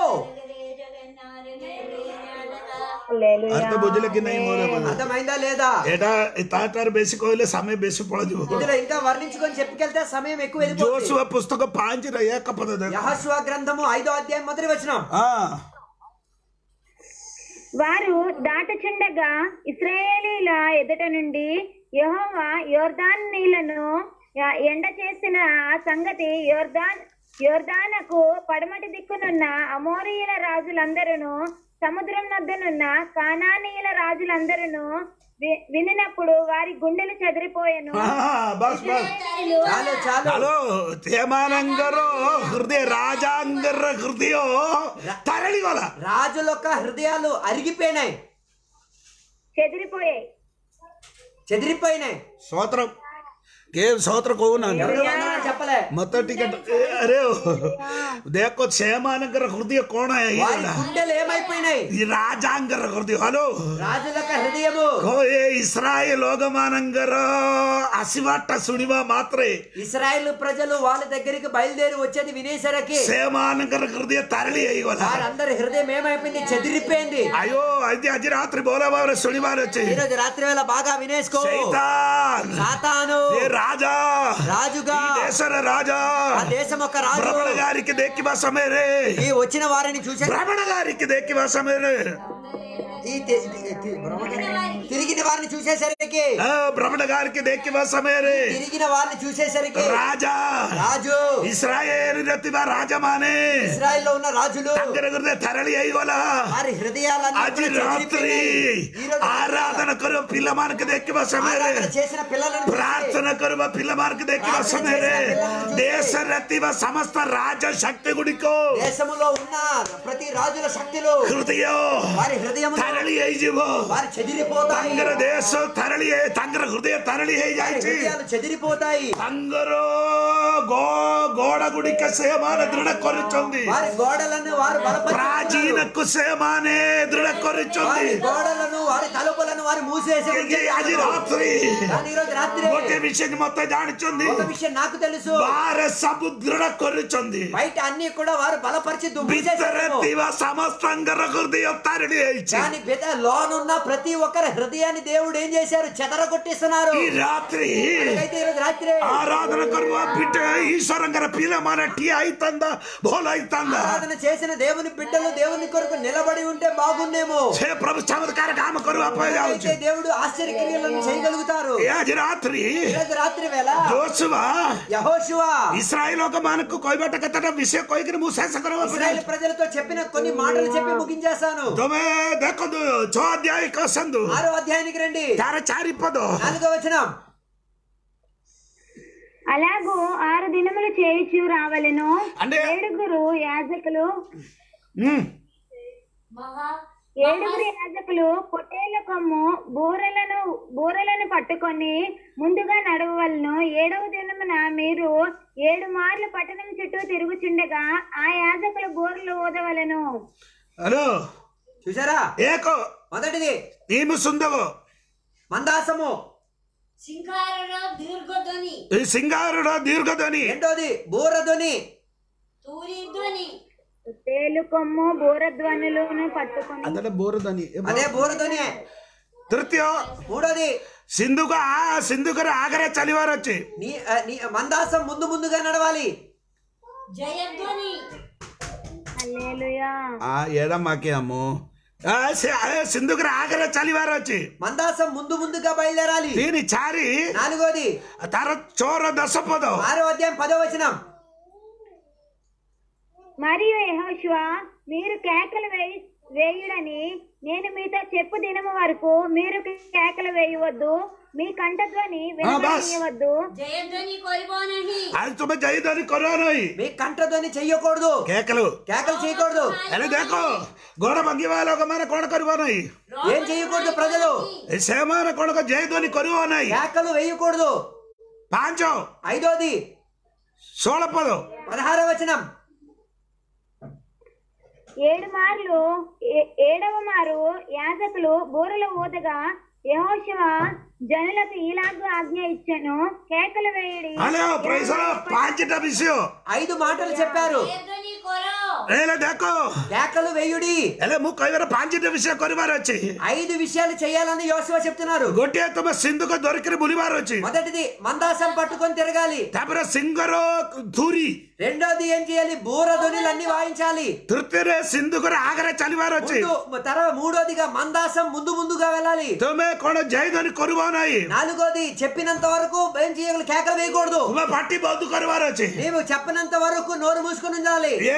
ଅର୍ଥ ବୁଝିଲେ କି ନାହିଁ ମୋର అర్థమైందా లేదా ଏଇଟା ତାଠାରୁ ବେଶୀ କହିଲେ ସମୟ ବେଶୀ ପଳଯିବ ఇందులో ఇంకా వర్ణించుకొని చెప్పుకెళ్తే సమయం ఎక్కువ వెళ్ళిపోతుంది జోసువ పుస్తక పాంచిన ఏక పద ଦେଖ। యహస్వ గ్రంథము ఐదో అధ్యాయం మొదటి వచనం ఆ, వారు దాటుచుండగా ఇస్రాయేలీల ఎదుట నుండి యెహోవా యోర్దాన్ నీళ్లను ఆ, ఎండ చేసిన ఆ సంగతి యోర్దాన్ యోర్దానకు పడమటి దిక్కునున్న అమోరీయుల రాజులందరూ సముద్రం నద్దనున్న కానానీయుల రాజులందరూ వి- వినినప్పుడు వారి గుండెలు చెదిరిపోయెను ఆ, బస్ బస్ చాలు చాలు హలో తేమానంగర హృదయ రాజాంగర హృదయ తరలిగల రాజుల యొక్క హృదయాలు అరిగిపోయినాయి చెదిరిపోయాయి చెదిరిపోయినాయి స్తోత్రం ఏం సోత్ర కోవునాను ఎవరు వందనాలు చెప్పలే మొత్తం టికెట్ అరే దేకో క్షేమానంగర హృదయ కోణ వారి గుండెలు ఏమైపోయినాయి ఈ రాజాంగర హృదయ హలో రాజుల యొక్క హృదయము ಕೋ ಏ ಇಸ್ರಾಯೇಲ್ ಹೋಗಮಾನಂಗರ ಹಸಿವಾಟ ಸುಣಿವ ಮಾತ್ರ ఇస్రాయేల్ ప్రజలు వాళ్ళ దగ్గరికి బయలుదేరి వచ్చేది వినేసరికి ಸೇಮಾನಂಗರ ಹೃದಯ ತರಳಿ ಅಯ್ಯೋಲ వారందరి హృదయం ఏమైపోయింది చెదిరిపోయింది ಅಯ್ಯೋ ಅಜ್ಜಿ ಅಜ್ಜಿ రాత్రి బోలబావర సుడివార వచ్చి ఈ రోజు రాత్రి వేళ బాగా వినేసుకో సైతాన్ సాతాను ఏ రాజా రాజుగా ఈ దేశర రాజా ఆ దేశం ఒక రాజు భ్రమణ గారికి దేక్కి సమేరే ఈ వచ్చిన వారిని చూసే భ్రమణ గారికి దేక్కి సమేరే ఈ తి- తి- తి- తిరిగిన వారిని చూసేసరికి భ్రమణ గారికి దేక్కి సమేరే తిరిగిన వారిని చూసేసరికి రాజా రాజు ఇస్రాయేల్ రతివ రాజమానే ఇస్రాయల్ లో ఉన్న రాజులు ತಂಗರ ಹೃದಯ ತರಳಿ ಅಯ್ಯೋಲ వారి హృదయాలన్నీ అజి కూడా రాత్రి చెదిరిపోయినాయి. ఈ రోజు ఆరాధన కరువ పిల్లమానకు దెక్కివ సమయరే ఆరాధన చేసిన పిల్లలను చూసి ಪ್ರಾರ್ಥನ ಕರುವ ಪಿಲ್ಲಮಾರ್ಗ ದೆಕ್ಕಿವ ಸಮಯರೆ ದೇಶ ರತ್ತಿವ ಸಮಸ್ತ ರಾಜ ಶಕ್ತಿ ಗುಡಿಕೋ దేశములో ఉన్న ప్రతి రాజుల శక్తులు ಹೃದಯ వారి హృదయములు ತರಳಿ ಐಜಿವೋ వారి చెదిరిపోతాయి ತಂಗರ ದೇಶ ತರಳಿ ತಂಗರ ಹೃದಯ ತರಳಿ వారి ಐಜಾಯ್ಚಿ హృదయాలు చెదిరిపోతాయి ತಂಗರೋ గో గోడ గుడిక సేమాన దృఢ కొరుచుంది వారి గోడలను వారు బలపరుచుకున్నారు. ప్రాచీనకు సేమానే దృఢ కొరుచుంది వారి గోడలను వారి తలుపులను వారు మూసేసి అది రాత్రి కానీ ఈ రోజు రాత్రి ଗୋଟେ విషయం మొత్తం జానిచుంది ఒక విషయం నాకు తెలుసు బార ସବୁ దృఢ కొరుచుంది బయట అన్ని కూడా వారు బలపరిచి దుమ్ము ଭିତରେ చేశారు ଥିବା ସମସ୍ତଙ୍କର ହୃଦୟ ତାରିଣୀ ହେଇଛି కానీ బిడ్డ లోనున్న ప్రతి ఒక్కరి హృదయాన్ని దేవుడు ఏం చేశారు చెదరగొట్టిస్తున్నారు ఈ రాత్రి అయితే ఈ రోజు రాత్రి ఆరాధన కరువ బిడ్డ ఈశ్వరంగర పిల్లమాన టీ అయితంద భోల అయితంద ఆరాధన చేసిన దేవుని బిడ్డలు దేవుని కొరకు నిలబడి ఉంటే బాగుండేమో ସେ ପ୍ରଭୁ ଚମତ୍କାର କାମ କରିବା ପାଇଁ అయితే ଯାଉଛି దేవుడు ఆశ్చర్యక్రియలను చేయగలుగుతారు ଏ ଆଜି ରାତ୍ରି ఈ రోజు రాత్రి వేళ ଜୋଶୁଆ యహోశువా ଇସ୍ରାଏଲ ଲୋକମାନଙ୍କୁ କହିବାଟା କେତେଟା ବିଷୟ କହିକିରି ମୁଁ ଶେଷ କରିବା ପାଇଁ ఇస్రాయేల్ ప్రజలతో చెప్పిన కొన్ని మాటలు చెప్పి ముగించేస్తాను ତମେ ଦେଖନ୍ତୁ ଛଅ ଅଧ୍ୟାୟ କସନ୍ତୁ ఆరో అధ్యాయానికి రండి ତାର ଚାରି ପଦ నాలుగో వచనం అలాగూ ఆరు దినములు చేయిచు రావలెను అంటే- ఏడుగురు యాజకులు ହୁଁ మహా ఏడుగురు యాజకులు పొట్టేళ్ల కొమ్ము బూరలను బూరలను పట్టుకొని ముందుగా నడవవలను ఏడవ దినమున మీరు ఏడు మార్లు పట్టణం చుట్టూ తిరుగుచుండగా ఆ యాజకుల బూరలు ఊదవలెను హలో చూసారా ఏకో మొదటిది ఈమె సుందవు మందాసము సింహారର ଦୀର୍ଘଧ୍ୱନି ఈ సింగారుడు దీర్ఘధ్వని రెండోది బూరధ్వని ତୁରୀ ଧ୍ୱନି పొట్టేలు కొమ్ము బూరధ్వనులను పట్టుకొని ಅದರ ಬೋರಧ್ವನಿ అదే బూరధ్వని ತೃತೀಯ మూడోది సింధుగా సింధుకర ఆగరే చలివారు వచ్చి నీ ఆ, నీ మందాసం ముందు ముందుగా నడవాలి జయధ్వని హల్లెలూయా ఆ ఏడమ్మాకి అమ్ము ఆ, సి- ఆ, సింధుకర ఆగరే చలివారు వచ్చి మందాసం ముందు ముందుగా బయలుదేరాలి దీని చారి నాలుగోది తర చోర దశపద ఆరో అధ్యాయం పదో వచనం మరియు యెహోషువ మీరు కేకలు వేయి వేయుడని నేను మీతో చెప్పు దినము వరకు మీరు కేకలు వేయవద్దు మీ కంఠధ్వని వినబడనీయవద్దు ଜୟଧ୍ୱନି କରିବ ନାହିଁ అది తుమ్మె జయదని కొరానోయి మీ కంఠధ్వని చెయ్యకూడదు కేకలు కేకలు చేయకూడదు అరే దేకో గోడ భంగివాల ఒక మన కోణ కరువానాయి ఏం చేయకూడదు ప్రజలు సేమాన కొడక జయధ్వని కొరువానాయి కేకలు వేయకూడదు పాంచో ఐదోది సోళ పదో పదహారో వచనం ఏడు మార్లు ఏ- ఏడవ మారు యాజకులు బూరలు ఊదగా యెహోషువ జనులకు ఇలాగూ ఆజ్ఞ ఇచ్చెను కేకలు వేయుడి హలో ప్రైసలో పాంచట విషయం ఐదు మాటలు చెప్పారు ଜୟଧ୍ୱନି କର ఏలే దేకో కేకలు వేయుడి ఎలే ము కైవర పాంచట విషయం కొరివారు వచ్చి ఐదు విషయాలు చేయాలని యోశువ చెప్తున్నారు ଗୋଟିଏ ତୁମେ ସିନ୍ଧୁକ ଧରିକିରି ବୁଲିବାର ଅଛି మొదటిది మందాసం పట్టుకొని తిరగాలి ତାପରେ ସିଂହର ଧୁରି రెండోది ఏం చేయాలి బూర ధ్వనులన్నీ వాయించాలి ତୃତୀୟରେ ସିନ୍ଧୁକର ଆଗରେ ଚାଲିବାର ଅଛି ముందు తర్వాత మూడోదిగా మందాసం ముందు ముందుగా వెళ్ళాలి ତୁମେ କଣ ଜୟଧ୍ୱନି କରିବ ନାହିଁ నాలుగోది చెప్పినంత వరకు ఏం చేయగలి కేకలు వేయకూడదు ତୁମେ ପାଟି ବନ୍ଦ କରିବାର ଅଛି నీవు చెప్పినంత వరకు నోరు మూసుకొని ఉండాలి ଏ ଥିଏ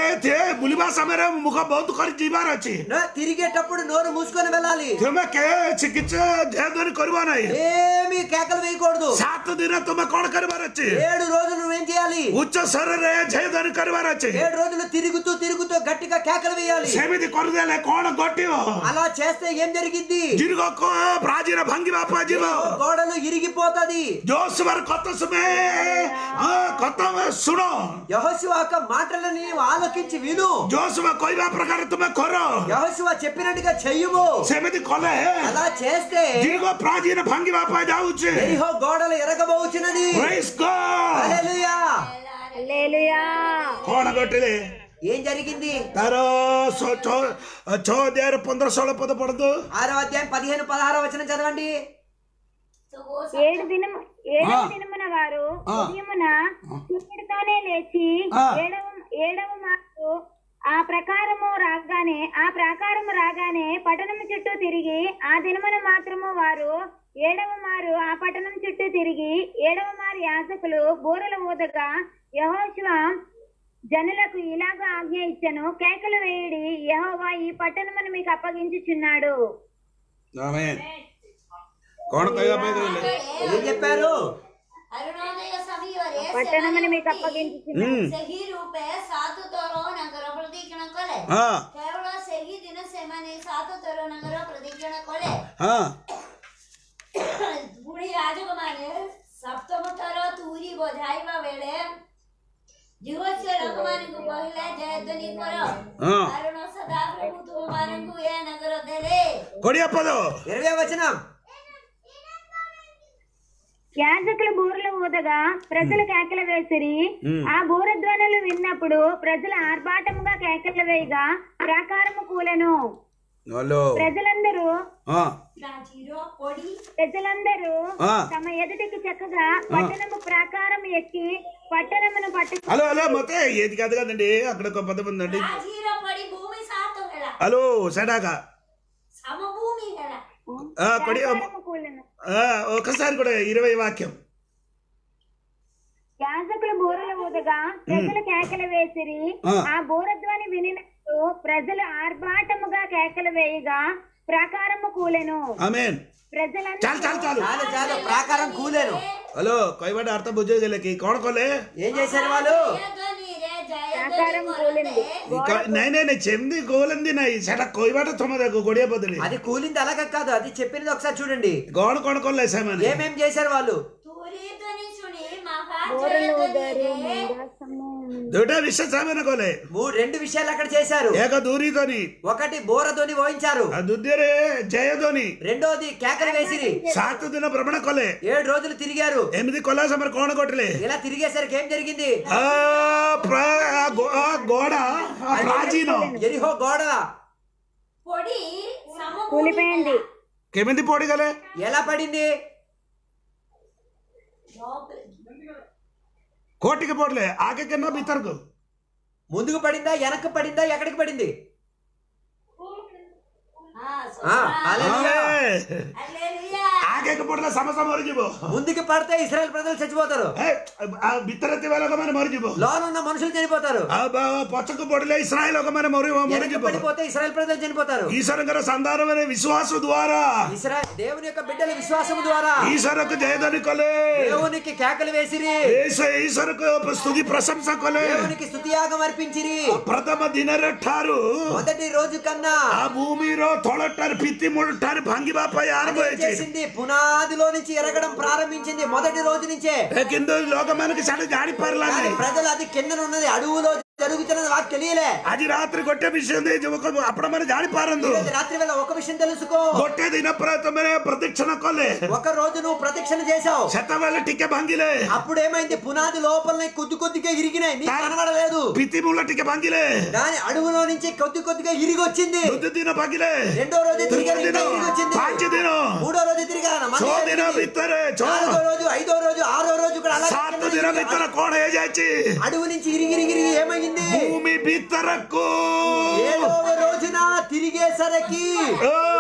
ବୁଲିବା ସମୟରେ ମୁଖ ବହୁତ କରି ଯିବାର ଅଛି నా- తిరిగేటప్పుడు నోరు మూసుకొని వెళ్ళాలి ତୁମେ କେ ଚିକିତ୍ସା ଧ୍ୟାନ କରିବ ନାହିଁ ఏమి కేకలు వేయకూడదు ସାତ ଦିନ ତୁମେ କଣ କରିବାର ଅଛି ఏడు రోజులు నువ్వేం చేయాలి ଉଚ୍ଚ ସ୍ୱରରେ ଧ୍ୟାନ କରିବାର ଅଛି ఏడు రోజులు తిరుగుతూ తిరుగుతూ గట్టిగా కేకలు వేయాలి ସେମିତି କରିଦେଲେ କଣ ଘଟିବ అలా చేస్తే ఏం జరిగింది ଦୀର୍ଘ କ- ପ୍ରାଚୀନ ଭାଙ୍ଗିବା ପାଇଁ ଯିବ గోడలు ఇరిగిపోతది ଜୋସବାର କଥ ସୁମେ କଥ ଶୁଣ యహోశివ యొక్క మాటలను నీవు ఆలోకించి విను ଜୋସବା କହିବା ପ୍ରକାର ତୁମେ କର యహోశివ చెప్పినట్టుగా చెయ్యుము ସେମିତି କଲେ అలా చేస్తే ଦୀର୍ଘ ପ୍ରାଚୀନ ଭାଙ୍ଗିବା ପାଇଁ ଯାଉଛି ఎరిహో గోడలు ఎరగబోచున్నది Praise God! హల్లెలూయా. హల్లెలూయా କଣ ଘଟିଲେ ఏం జరిగింది ତାର ଛ- ଛ- ଛଅ ଅଧ୍ୟାୟରେ ପନ୍ଦର ଷୋହଳ ପଦ ପଢନ୍ତୁ ఆరో అధ్యాయం పదిహేను పదహారో వచనం చదవండి तो वो ఏడు దినం ఏడవ ఆ. దినమున వారు ఆ. ఉదయమున సూర్యుడితోనే లేచి ఆ. ఏడవ ఏడవ మాకు ఆ ప్రకారము రాగానే ఆ ప్రకారము రాగానే పట్టణం చుట్టూ తిరిగి ఆ దినమున మాత్రము వారు ఏడవ మారు ఆ పట్టణం చుట్టూ తిరిగి ఏడవ మారు యాజకులు బూరలు ఊదగా యహోశివ జనులకు ఇలాగ ఆజ్ఞ ఇచ్చను కేకలు వేయడి యహోవా ఈ పట్టణమును మీకు అప్పగించుచున్నాడు କଣ କହିବା ପାଇଁ କହିଲେ ఏం చెప్పారు अरुणोदय समୟରେ పట్టణమును మీకు అప్పగించుచున్నాడు ହୁଁ ସେହି ରୂପେ ସାତ ଥର ନଗର ପ୍ରଦକ୍ଷିଣ କଲେ ହଁ କେବଳ ସେହି ଦିନ ସେମାନେ ସାତ ଥର ନଗର ପ୍ରଦକ୍ଷିଣ କଲେ ହଁ ପୁଣି ରାଜକମାନେ ସପ୍ତମ ଥର ତୁରୀ ବଜାଇବା ବେଳେ ଯୁବସ୍ୟ ଲୋକମାନଙ୍କୁ କହିଲେ ଜୟଧ୍ୱନି କର ହଁ କାରଣ ସଦାପ୍ରଭୁ ତୁମମାନଙ୍କୁ ଏ ନଗର ଦେଲେ କୋଡ଼ିଏ ପଦ ఇరవై వచనం యాజకులు బూరలు ఊదగా ప్రజలు కేకలు వేసిరి మ్మ్. ఆ బూరధ్వనులు విన్నప్పుడు ప్రజలు ఆర్భాటముగా కేకలు వేయగా ప్రాకారము కూలెను హలో ప్రజలందరూ ହଁ ପ୍ରାଚୀର ପଡ଼ି ప్రజలందరూ ఆ. తమ ఎదుటికి చక్కగా పట్టణము ప్రాకారం ఎక్కి పట్టణమును పట్టు హలో హలో మొత్తం ఏది కాదు కదండి అక్కడ ఒక పదం ఉందండి ପ୍ରାଚୀର ପଡ଼ି ଭୂମି ସାତ ହେଲା హలో సెడాక ସମଭୂମି ହେଲା ఆ, కొడి ప్రాకారము కూలెను ఆ, ఒకసారి కూడా ఇరవై వాక్యం యాజకులు బూరలు ఊదగా ప్రజలు కేకలు వేసిరి ఆ. ఆ బూరధ్వని వినినప్పుడు ప్రజలు ఆర్భాటముగా కేకలు వేయగా ప్రాకారము కూలెను ఆమెన్ ప్రజలందరూ చాలు చాలు చాలు చాలు చాలు ప్రాకారం కూలేను హలో కైవాడ అర్థ బుజ్జోగలే కి కోణ కొలే ఏం చేశారు వాళ్ళు ଜୟଧ୍ୱନିରେ ప్రాకారం ଜୟଧ୍ୱନି కూలింది କରନ୍ତେ నై నై నై చెంది గోలంది నై సెట కొయ్యబాట తొమ్మదకు కొడియ బదులు అది కూలింది అలాగ కాదు అది చెప్పినది ఒకసారి చూడండి గోణ కొణ కొల్లే సేమని ఏమేం చేశారు వాళ్ళు ତୁରୀ ଧ୍ୱନି ଶୁଣି ମହା బూరలు ఊదారు ଜୟଧ୍ୱନିରେ మందసము. దుట విశ్వ సేమన కొలే మూడు రెండు విషయాలు అక్కడ చేశారు ఏక దూరితోని ఒకటి బోరతోని వహించారు ఆ దుద్యరే జయధోని రెండోది కేకలు వేసిరి సాత దిన భ్రమణ కొలే ఏడు రోజులు తిరిగారు ఎనిమిది కొల్లా సమర కోణ కొట్టలే ఇలా తిరిగేసరికి ఏం జరిగింది ఆ ప్ర- ఆ గో- ఆ గోడ ఆ ప్రాచీన ఎరిహో గోడ ପଡ଼ି ସମଭୂମି కూలిపోయింది కెమిది పొడిగలే ఎలా పడింది కోటికి పొడలే ఆకే కింద బిత్తరకు ముందుకు పడిందా వెనక్కి పడిందా ఎక్కడికి పడింది ఆ, హల్లెలూయా. ହାଲେଲୁୟା ఆకేకి పొడలే సమస్య మరిଯିବ ముందుకు పడితే ఇస్రాయల్ ప్రజలు చచ్చిపోతారు ఏ, ఆ బిత్తర ଥିବା ଲୋକମାନେ ମରିଯିବ లోనున్న మనుషులు చనిపోతారు ଆଉ ବା- ପଛକୁ ପଡିଲେ ଇସ୍ରାଏଲ ଲୋକମାନେ ମରି వెనక్కి ମରିଯିବ పడిపోతే ఇస్రాయల్ ప్రజలు చనిపోతారు ଈଶ୍ୱରଙ୍କର ସନ୍ତାନମାନେ ବିଶ୍ୱାସ ଦ୍ୱାରା ఇస్రాయల్ దేవుని యొక్క బిడ్డల విశ్వాసం ద్వారా ଈଶ୍ୱରକୁ ଜୟଧ୍ୱନି କଲେ దేవునికి కేకలు వేసిరి ଈଶ୍ୱ- ଈଶ୍ୱରକୁ ସ୍ତୁତି ପ୍ରଶଂସା କଲେ దేవునికి స్తుతియాగం అర్పించిరి ପ୍ରଥମ ଦିନରେ ଠାରୁ మొదటి రోజు కన్నా ఆ భూమిର ତଳଟାରୁ ଭିତ୍ତି ମୂଳଠାରୁ ଭାଙ୍ଗିବା ପାଇଁ ଆରମ୍ଭ అదేం ହେଇଛି చేసింది పునాదిలో నుంచి ఎరగడం ప్రారంభించింది మొదటి రోజు నుంచే ଏ କିନ୍ତୁ ଲୋକମାନଙ୍କୁ ସେଟା ଜାଣି కానీ ପାରିଲାନି ప్రజలు అది కింద ఉన్నది అడవులో జరుగుతున్నది వాకు తెలియలే ଆଜି ରାତିରେ ଗୋଟେ ବିଷୟ ଦେଇ ଯୁବକ ଆପଣମାନେ ଜାଣିପାରନ୍ତୁ ఈ రోజు రాత్రి వేళ ఒక విషయం తెలుసుకో ଗୋଟେ ଦିନ ପରେ ତମେ ପ୍ରଦକ୍ଷିଣ କଲେ ఒక రోజు నువ్వు ప్రదక్షిణ చేశావు ସେତେବେଳେ ଟିକେ ଭାଙ୍ଗିଲେ అప్పుడు ఏమైంది పునాది లోపల కొద్ది కొద్దిగా ఇరిగినాయి నీకు కనబడలేదు ଭିତ୍ତି ମୂଳ ଟିକେ ଭାଙ୍ଗିଲେ దాని అడుగులో నుంచి కొద్ది కొద్దిగా ఇరిగి వచ్చింది ଦ୍ୱିତୀୟ ଦିନ ଭାଙ୍ଗିଲେ రెండో రోజు ତୃତୀୟ తిరిగారు ଦିନ ఇంకా ఇరిగి వచ్చింది ପାଞ୍ଚ ଦିନ మూడో రోజు తిరిగారు మళ్ళీ ଛଅ ଦିନ ఇరిగింది. ଭିତରେ ଛଅ నాలుగో రోజు ఐదో రోజు ఆరో రోజు కూడా అలాగే ସାତ కింద ଦିନ ఇరిగి- ଭିତରେ କଣ ହେଇଯାଇଛି అడుగు నుంచి ఇరిగి ఇరిగి ఇరిగి ఏమైంది భూమి ଭିତରକୁ ఏడవ రోజున తిరిగేసరికి ଓ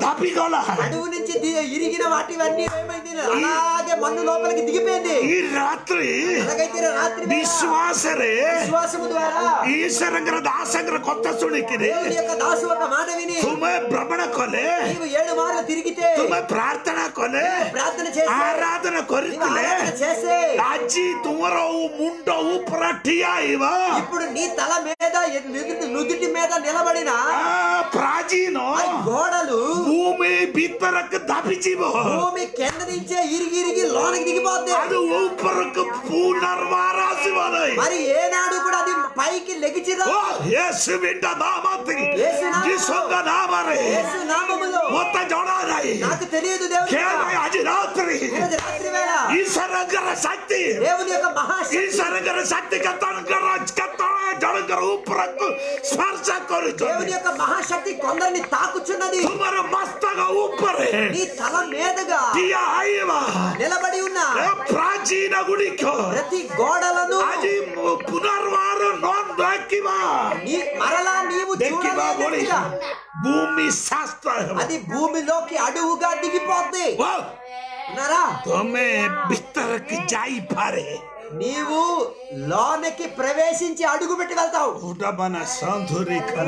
దాపిగల అడుగు నుంచి ది- ఇరిగిన వాటివన్నీ ఏమైంది అలాగే మన్ను లోపలికి దిగిపోయింది ఈ రాత్రి అలాగైతే రాత్రి వేళ విశ్వాసరే విశ్వాసము ద్వారా ఈశ్వరంగర దాసంగర కొత్త సుణికిరి దేవుని యొక్క దాసు ఒక మాట విని తుమే భ్రమణ కొలే నీవు ఏడు మార్లు తిరిగితే ତୁମେ ପ୍ରାର୍ଥନା କଲେ ప్రార్థన చేసి ଆରାଧନା నీవు କରିଥିଲେ ఆరాధన చేసే ଆଜି ତୁମର ମୁଣ୍ଡ ଉପରେ ଠିଆ ହେବ ఇప్పుడు నీ తల మీద ఎ- నుదుటి నుదుటి మీద నిలబడిన ଆ, ପ୍ରାଚୀନ ఆ గోడలు ଭୂମି ଭିତରକୁ ଦାବିଯିବ భూమి కింద నుంచే ఇరిగి ఇరిగి లోనకి దిగిపోద్ది ಅದು ଉପରକୁ ପୁନର୍ବାର ଆସିବ ନାହିଁ మరి ఏనాడు కూడా అది పైకి లెగిచి ଓ యేసుವಿನ ନାମത്തിൽ యేసు ନାମ- ଯୀଶୁଙ୍କ ନାମରେ యేసు నామములో ମୋତେ ଜଣା ନାହିଁ నాకు తెలియదు దేవుని କେବେ ଆଜି ରାତ୍ରି ఈరోజు రాత్రి వేళ ଈଶ୍ୱରଙ୍କର ଶକ୍ତି దేవుని యొక్క మహాశక్తి ଈଶ୍ୱରଙ୍କର ଶକ୍ତି କେତେଜଣଙ୍କର କେତେବେଳେ ଜଣଙ୍କର ଉପରକୁ ସ୍ପର୍ଶ କରୁଛନ୍ତି దేవుని యొక్క మహాశక్తి కొందరిని తాకుచున్నది ତୁମର ମସ୍ତକ ଉପରେ నీ తల మీదగా ଠିଆ ହେଇବା నిలబడి ఉన్న ଏ ପ୍ରାଚୀନ ଗୁଡ଼ିକ ప్రతి గోడలను ଆଜି ମୁଁ ପୁନର୍ବାର ନ ଦେଖିବା నీ మరలా నీవు ଦେଖିବା ଭଳି చూడలేదట్లుగా ଭୂମି ଶାସ୍ତ୍ର ହେବ అది భూమిలోకి అడుగుగా దిగిపోద్ది ଓ, ఉన్నారా ତମେ ଭିତରକୁ ଯାଇପାରେ నీవు లోనకి ప్రవేశించి అడుగు పెట్టి వెళ్తావు ఉడబన సంధురి కల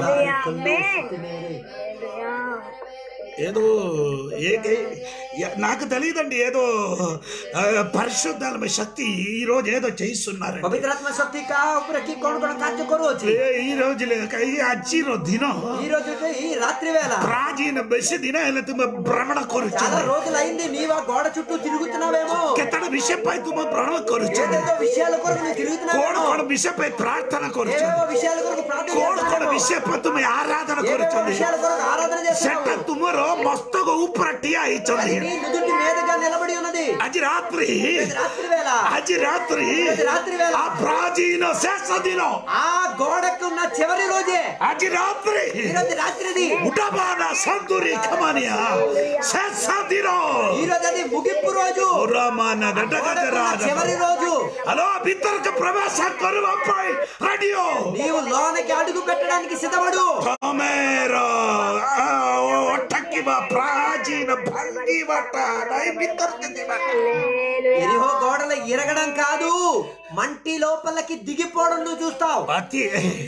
ఏదో ఏ- ఏ- ఏ- నాకు తెలియదండి ఏదో ఆ, పరిశుద్ధాత్మ శక్తి ఈ రోజు ఏదో చేయిస్తున్నారండి పవిత్రాత్మ శక్తి కా ఉపరకి కొను కొను కార్య కొరవచ్చు ఏ ఈ రోజు లేక ఈ అచ్చిର ଦିନ ఈ రోజు ఈ రాత్రి వేళ ପ୍ରାଚୀନ ବେଶୀ ଦିନ ହେଲେ ତୁମେ ଭ୍ରମଣ କରୁଛ చాలా రోజులు అయింది నీవు ఆ గోడ చుట్టూ తిరుగుతున్నావేమో କେତେଟା ବିଷୟ ପାଇଁ ତୁମେ ଭ୍ରମଣ କରୁଛ ఏదేదో విషయాల కొరకు నువ్వు କଣ తిరుగుతున్నావేమో କଣ ବିଷୟ ପାଇଁ ପ୍ରାର୍ଥନା କରୁଛ ఏవేవో విషయాల కొరకు ప్రార్థన କଣ କଣ చేస్తున్నావేమో. ବିଷୟ ପାଇଁ ତୁମେ ଆରାଧନା ఏవేవో କରୁଛନ୍ତି విషయాల కొరకు ఆరాధన ସେଟା చేస్తున్నావు ତୁମର ମସ୍ତକ ଉପରେ ଠିଆ అది ହେଇଛନ୍ତି నీ నుదుటి మీదగా నిలబడి ఉన్నది ଆଜି ରାତ୍ରି ఈరోజు రాత్రి వేళ ଆଜି ରାତ୍ରି ఈరోజు రాత్రి వేళ ఆ ప్రాచీన శేଷ ଦିନ ఆ గోడకు ఉన్న చివరి రోజే ଆଜି ରାତ୍ରି ఈరోజు రాత్రిది ଉଡ଼ାବାନ ସନ୍ତୁରି ଖମାନିଆ ଶେଷ ଦିନ ఈరోజు అది ముగింపు రోజు ପୁରମାନ గోడకు ఉన్న ଗଟଗଜରାଜ చివరి రోజు హలో ଭିତରକୁ ପ୍ରବେଶ କରିବା ପାଇଁ ରେଡିଓ నీవు లోనకి అడుగు పెట్టడానికి సిద్ధపడు ତମେର ଅଟକିବା ପ୍ରାଚୀନ ଭାଙ୍ଗିବାଟା ନାଇଁ ଭିତରକୁ ଯିବା ఎరిహో గోడలు ఇరగడం కాదు మంటి లోపలికి దిగిపోవడం నువ్వు చూస్తావు అతి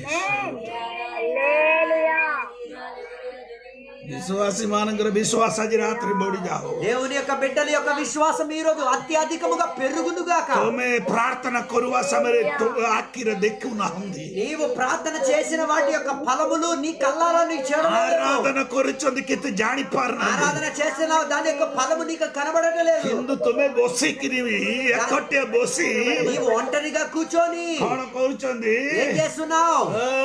విశ్వాసి మానంగర విశ్వాస ଆଜି ରାତ୍ରି ବଢି ଯାଅ దేవుని యొక్క బిడ్డల యొక్క విశ్వాసం ఈ రోజు అత్యధికముగా పెరుగునుగాక ତମେ ପ୍ରାର୍ଥନା କରିବା ସମୟରେ ତୁମ ଆଖିରେ ଦେଖୁନାହାନ୍ତି నీవు ప్రార్థన చేసిన వాటి యొక్క ఫలములు నీ కళ్ళారా నీకు చూడలేదు ଆରାଧନା କରୁଛନ୍ତି କିନ୍ତୁ ଜାଣିପାରୁନାହାନ୍ତି ఆరాధన చేస్తున్నావు దాని యొక్క ఫలము నీకు కనబడటలేదు କିନ୍ତୁ ତୁମେ ବସିକିରି ଏକଟିଆ ବସି నీవు ఒంటరిగా కూర్చొని କଣ କରୁଛନ୍ତି ఏం చేస్తున్నావు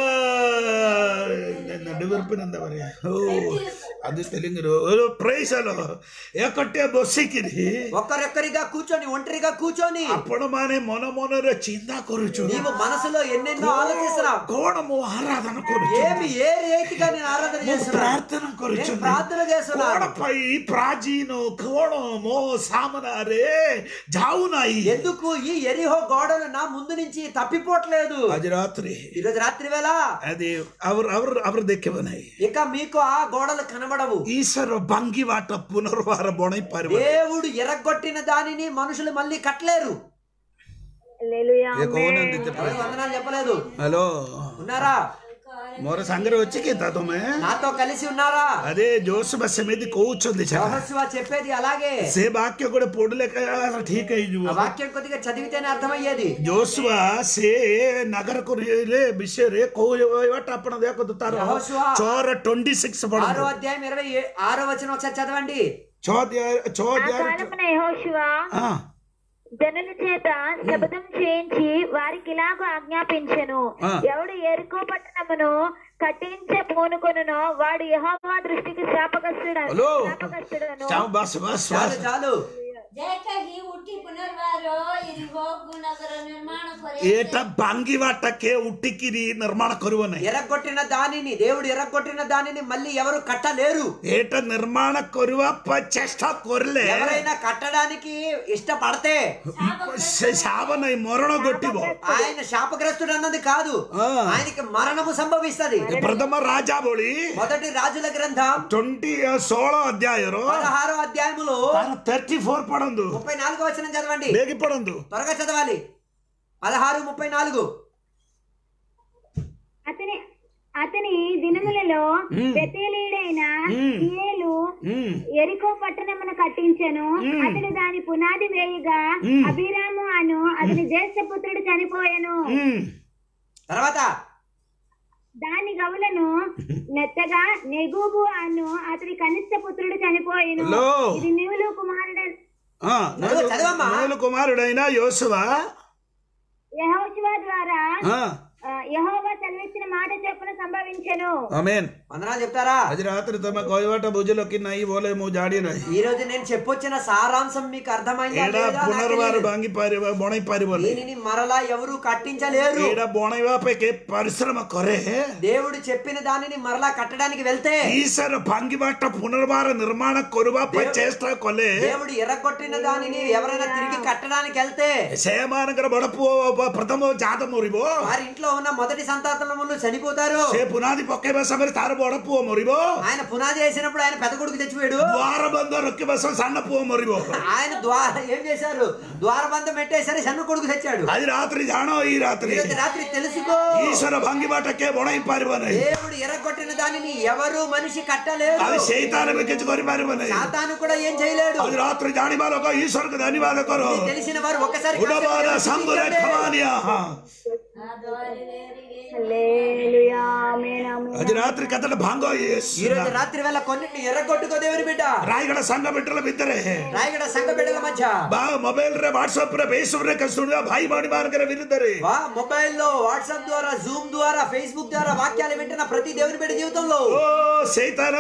ଡେଭଲପମେଣ୍ଟ പറയാ ഓ അത് തെലുങ്കിലോ ഒരു പ്രൈസ് അല്ലോ ଏକଟିଆ ବସିକିରି ఒక్కరొక్కరిగా కూర్చొని ఒంటరిగా కూర్చొని ଆପଣ ମାନେ ମନ ମନରେ ଚିନ୍ତା କରୁଛନ୍ତି నీవు మనసులో ఎన్నెన్నో ఆలోచిస్తున్నావు କଣ ମୁଁ ଆରାଧନା କରୁଛି ఏమి ఏ రీతిగా నేను ఆరాధన ମୁଁ చేస్తున్నా ପ୍ରାର୍ଥନା నేను କରୁଛନ୍ତି ప్రార్థన చేస్తున్నాను କଣ ପାଇଁ ପ୍ରାଚୀନ କଣ ମୋ ସାମ୍ନାରେ ଯାଉନାହିଁ ఎందుకు ఈ ఎరిహో గోడలు నా ముందు నుంచి తప్పిపోవట్లేదు ଆଜି ରାତ୍ରି ఈరోజు రాత్రి వేళ అది అవరు అవరు అవరు ଦେଖିବ ନାହିଁ ఇక మీకు ఆ గోడలు కనబడవు ఈశ్వర ଭାଙ୍ଗିବାଟ ପୁନର୍ବାର ବଣେଇ ପାରିବ దేవుడు ఎరగొట్టిన దానిని మనుషులు మళ్ళీ కట్టలేరు ఎవరు వందనాలు చెప్పలేదు హలో ఉన్నారా ମୋର ସାଙ୍ଗରେ ଅଛି କି ତା ତମେ నాతో కలిసి ఉన్నారా అదే జోసఫ ସେମିତି କହୁଛନ୍ତି ସେଟା। యెహోషువ చెప్పేది అలాగే ସେ ବାକ୍ୟ ଗୋଟେ ପଢିଲେ ଠିକ ఆ ହେଇଯିବ వాక్యం కొద్దిగా చదివితేనే అర్థమయ్యేది ଜୋସୁଆ ସେ ନଗରକୁ ରେ ବିଷୟରେ କହୁବାଟା ଆପଣ ଦେଖନ୍ତୁ ତାର యెహోషువ ଛଅର ଟ୍ୱେଣ୍ଟି సిక్స్ ఆరో ପଢନ୍ତୁ అధ్యాయం ఇరవై ఏ- ఆరో వచ్చిన ఒకసారి చదవండి ଛଅ ଅଧ୍ୟାୟ- ଛଅ ఆ ଅଧ୍ୟାୟ కాలమున యెహోషువ ହଁ జనుల చేత శబదం చేయించి వారికి ఇలాగ ఆజ్ఞాపించెను ఆ. ఎవడు ఎరుకో పట్టణమును కట్టించే పూనుకొనునో వాడు యెహోవా దృష్టికి శాపగ్రస్తుడు హలో శాపగ్రస్తుడను చావు బస్ బస్ చాలు బస్ చాలు जैक ही उठी पुनर्वारो इरिभोग नगर निर्माण करे ಏಟ ಬಾಂಗಿವಾಟಕ್ಕೆ ಹುಟ್ಟಿಕಿರಿ ನಿರ್ಮಾಣ ಕರುವನೆ ఎరగొట్టిన దానిని దేవుడు ఎరగొట్టిన దానిని మళ్ళీ ఎవరు కట్టలేరు ಏಟ ನಿರ್ಮಾಣ ಕರುವ ಪ- ಚೇಷ್ಟ ಕೊರ್ಲೆ ఎవరైనా కట్టడానికి ఇష్టపడితే ಶಾವನ ಮರಣ ಗೊಟ್ಟಿವೋ ఆయన శాపగ్రస్తుడు అన్నది కాదు ఆ. ఆయనకి మరణము సంభవిస్తది ಪ್ರಥಮ ರಾಜ ಬೋಳಿ మొదటి రాజుల గ్రంథం ಟ್ವೆಂಟಿ ಸೋಳ ಅಧ್ಯಾಯರು పదహారో అధ్యాయములో ತರ್ಟಿ ఫోర్ పడందు ముప్పై నాలుగో వచనం చదవండి ಬೇಗ ಪಡಂದು త్వరగా చదవాలి పదహారు ముప్పై నాలుగు అతని అతని దినములలో బెతేలీడైన హియేలు ಹ್ಮ್ ఎరికో పట్టణమును కట్టించెను అతడు దాని పునాది వేయగా అభిరాము అను అతని జ్యేష్ఠ పుత్రుడు చనిపోయెను ಹ್ಮ್ తర్వాత దాని గవులను నెత్తగా నెగూబు అను అతని కనిష్ట పుత్రుడు చనిపోయెను హలో. ఇది నీవులు కుమారుడు ఆ, చదువు, చదవమ్మా. నేలు కుమారుడైన యోసువ యహోశివ ద్వారా ఆ, ఆ, యెహోవా సెలవిచ్చిన మాట చొప్పున సంభవించెను ఆమేన్ వందనాలు చెప్తారా అది రాత్రి తమ కోయవాట భుజలోకి నై బోలే మూ జాడి రై ఈ రోజు నేను చెప్పొచ్చిన సారాంశం మీకు అర్థమైందా ఏడా లేదా నాకు పునర్వారు తెలియదు. బాంగి పారి బొణై పారి బోలే దీనిని మరలా ఎవరు కట్టించలేరు ఏడా బొణైవా పైకి పరిశ్రమ కొరే దేవుడు చెప్పిన దానిని మరలా కట్టడానికి వెళ్తే ఈశ్వర భాంగిబాట పునర్వార నిర్మాణ కొరువా పై చేస్తా కొలే దేవుడు ఎర్రగొట్టిన దానిని ఎవరైనా తిరిగి కట్టడానికి వెళ్తే సేమానగర బడపు ప్రథమ జాత మురిబో వారి ఇంట్లో ఉన్న మొదటి సంతానములు చనిపోతారు సే పునాది పొక్కే బస మరి తార బడపు మురిబో ఆయన పునాది వేసినప్పుడు ఆయన పెద్ద కొడుకు తెచ్చిపోయాడు ద్వార బంధ రొక్కి బస సన్న పూ మురిబో ఆయన ద్వార ఏం చేశారు ద్వారబంధం పెట్టేసరి సన్న కొడుకు తెచ్చాడు అది రాత్రి జానో ఈ రాత్రి ఈరోజు రాత్రి తెలుసుకో ఈశ్వర భంగిబాటకే బొణై పారిబోనే దేవుడు ఎర్రగొట్టిన దానిని ఎవరు మనిషి కట్టలేరు అది శైతాన వెక్కించుకొని పారిబోనే సాతాను కూడా ఏం చేయలేడు అది రాత్రి జాని బాలక ఈశ్వరకు ధన్యవాద కరో ఇది తెలిసిన వారు ఒకసారి ఉడబాల సంబుర ఖమానియా హల్లెలూయా ఆమేన్ ఆమేన్ అది రాత్రి కథల భాంగో ఈ రోజు రాత్రి వేళ కొన్నిటిని ఎర్రగొట్టుకో దేవుని బిడ్డ ರಾಯಗಡ ಸಂಘ ಬಿಟ್ಟರೆ ಬಿದ್ದರೆ రాయగడ సంఘ బిడ్డల మధ్య ಬಾ ಮೊಬೈಲ್ ರೇ ವಾಟ್ಸ್ಆಪ್ ರೇ ಫೇಸ್ಬುಕ್ ರೇ ಕಸುಡ ಭಾಯಿ ಮಾಡಿ ಮಾರ್ಗರ ವಿರುದ್ಧರೆ వా మొబైల్లో వాట్సాప్ ద్వారా జూమ్ ద్వారా ఫేస్బుక్ ద్వారా వాక్యాలు వింటున్న ప్రతి దేవుని బిడ్డ జీవితంలో ಓ ಸೈತಾನ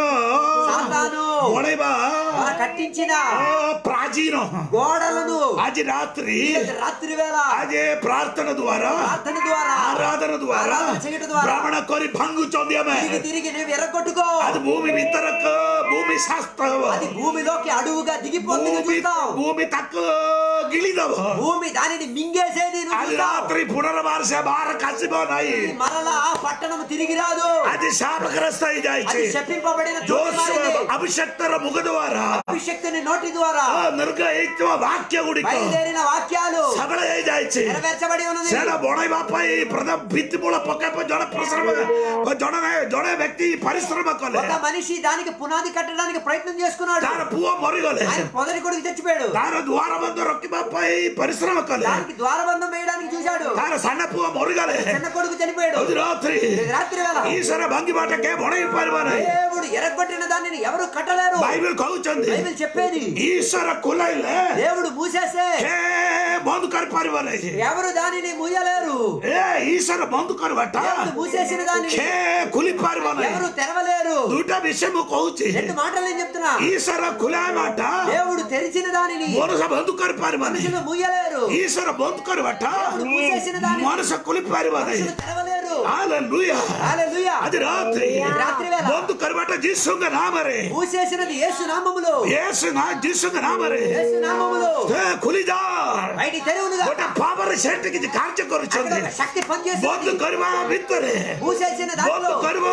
సాతాను ಮೊಳೆ ಬಾ ఆ కట్టించిన ಓ ಪ್ರಾಚೀನ గోడలను ಆಜಿ ರಾತ್ರಿ ఈ రాత్రి వేళ ಆಜೆ ಪ್ರಾರ್ಥನಾ ದ್ವಾರ ప్రార్థన ద్వారా ಆರಾಧನ ದ್ವಾರ ఆరాధన చేయడం ద్వారా ಬ್ರಾಹ್ಮಣ ಕೋರಿ ಭಂಗು ಚೊಂದ್ಯಮೆ తిరిగి తిరిగి నువ్వు ఎర్రగొట్టుకో ಅದು ಭೂಮಿ ವಿತರಕ ಭೂಮಿ ಶಾಸ್ತ್ರವ అది భూమిలోకి అడుగుగా దిగిపోతుంది ಭೂಮಿ చూస్తావు ಭೂಮಿ ತಕ್ಕ ಗಿಳಿದವ భూమి దానిని మింగేసేది నువ్వు ಅದು చూస్తావు. ರಾತ್ರಿ ಪುನರ್ವಾರಸೆ ಬಾರ ಕಸಿಬೋ ನಾಯಿ మరలా ఆ పట్టణం తిరిగి రాదు అది శాపగ్రస్త అది ఇదాయిచి శపింపబడిన చోటు ಜೋಶುವ మారింది. ಅಭಿಷಕ್ತರ ಮುಖ ದ್ವಾರ అభిషక్తుని నోటి ద్వారా ಆ ನಿರ್ಗಯಿಸುವ ವಾಕ್ಯ ಗುಡಿಕ బయలుదేరిన వాక్యాలు ಸಗಳ ಇದಾಯಿచి నెరవేర్చబడి ఉన్నది ಸೇನ ಬೊಣೈ ಬಾಪ ಈ ಪ್ರಥಮ ಭಿತ್ತಿ ಮೂಲ ಪೊಕ್ಕ ಜೊಣ ಪರಿಶ್ರಮ ಜೊಣ ಜೊಣ ವ್ಯಕ್ತಿ ಪರಿಶ್ರಮ ಕೊಲೆ ఒక మనిషి దానికి పునాది కట్టడానికి ప్రయత్నం చేసుకున్నాడు ತಾನ ಪೂವ ಮೊರಿಗೊಲೆ ఆయన మొదటి కొడుకు చచ్చిపోయాడు ತಾನ ದ್ವಾರ ಬಂದು ರೊಕ್ಕಿ ಬಾಪ ಈ ಪರಿಶ್ರಮ ಕೊಲೆ దానికి ద్వారబంధం వేయడానికి చూశాడు ತಾನ ಸಣ್ಣ ಪೂವ ಮೊರಿಗೊಲೆ చిన్న కొడుకు చనిపోయాడు ಅದು ರಾತ್ರಿ రాత్రి వేళ ಈಶ್ವರ ಭಂಗಿ ಬಾಟಕ್ಕೆ ಬೊಣೈ ಪರಿವಾರ దేవుడు ఎరగొట్టిన దానిని ఎవరు కట్టలేరు బైబిల్ కହୁచంది బైబిల్ చెప్పేది ఈశ్వర కుల ఇల్లే దేవుడు మూసేస్తే కే బంద్ కరి పరివార ఎవరు దానిని మూయలేరు ఏ ఈశ్వర బంద్ కరువట దేవుడు మూసేసిన దానిని కే కులి పరివార ఎవరు తెరవలేరు দুটা విషయము కହୁచి రెండు మాటలు నేను చెప్తున్నా ఈశ్వర కులామాట దేవుడు తెరిచిన దానిని మనుష బంద్ కరి పరివార మనుషులు మూయలేరు ఈశ్వర బంద్ కరువట దేవుడు మూసేసిన దానిని మనుష కులి పరివార మనుషులు తెరవలేరు హల్లెలూయా హల్లెలూయా. అది రాత్రి రాత్రి వేళ బంద్ కరువట జీసుంగ నామరే మూసేసినది యేసు నామములో యేసు నా జీసుంగ నామరే యేసు నామములో ఏ కులిజా బయటి తెరువునుగా ଗୋଟେ ପାୱାର ସେଠିକି କାର୍ଯ୍ୟ అక్కడ କରୁଛନ୍ତି ఒక శక్తి ବନ୍ଦ పనిచేస్తుంది କରିବା ଭିତରେ మూసేసిన ବନ୍ଦ దాంట్లో କରିବା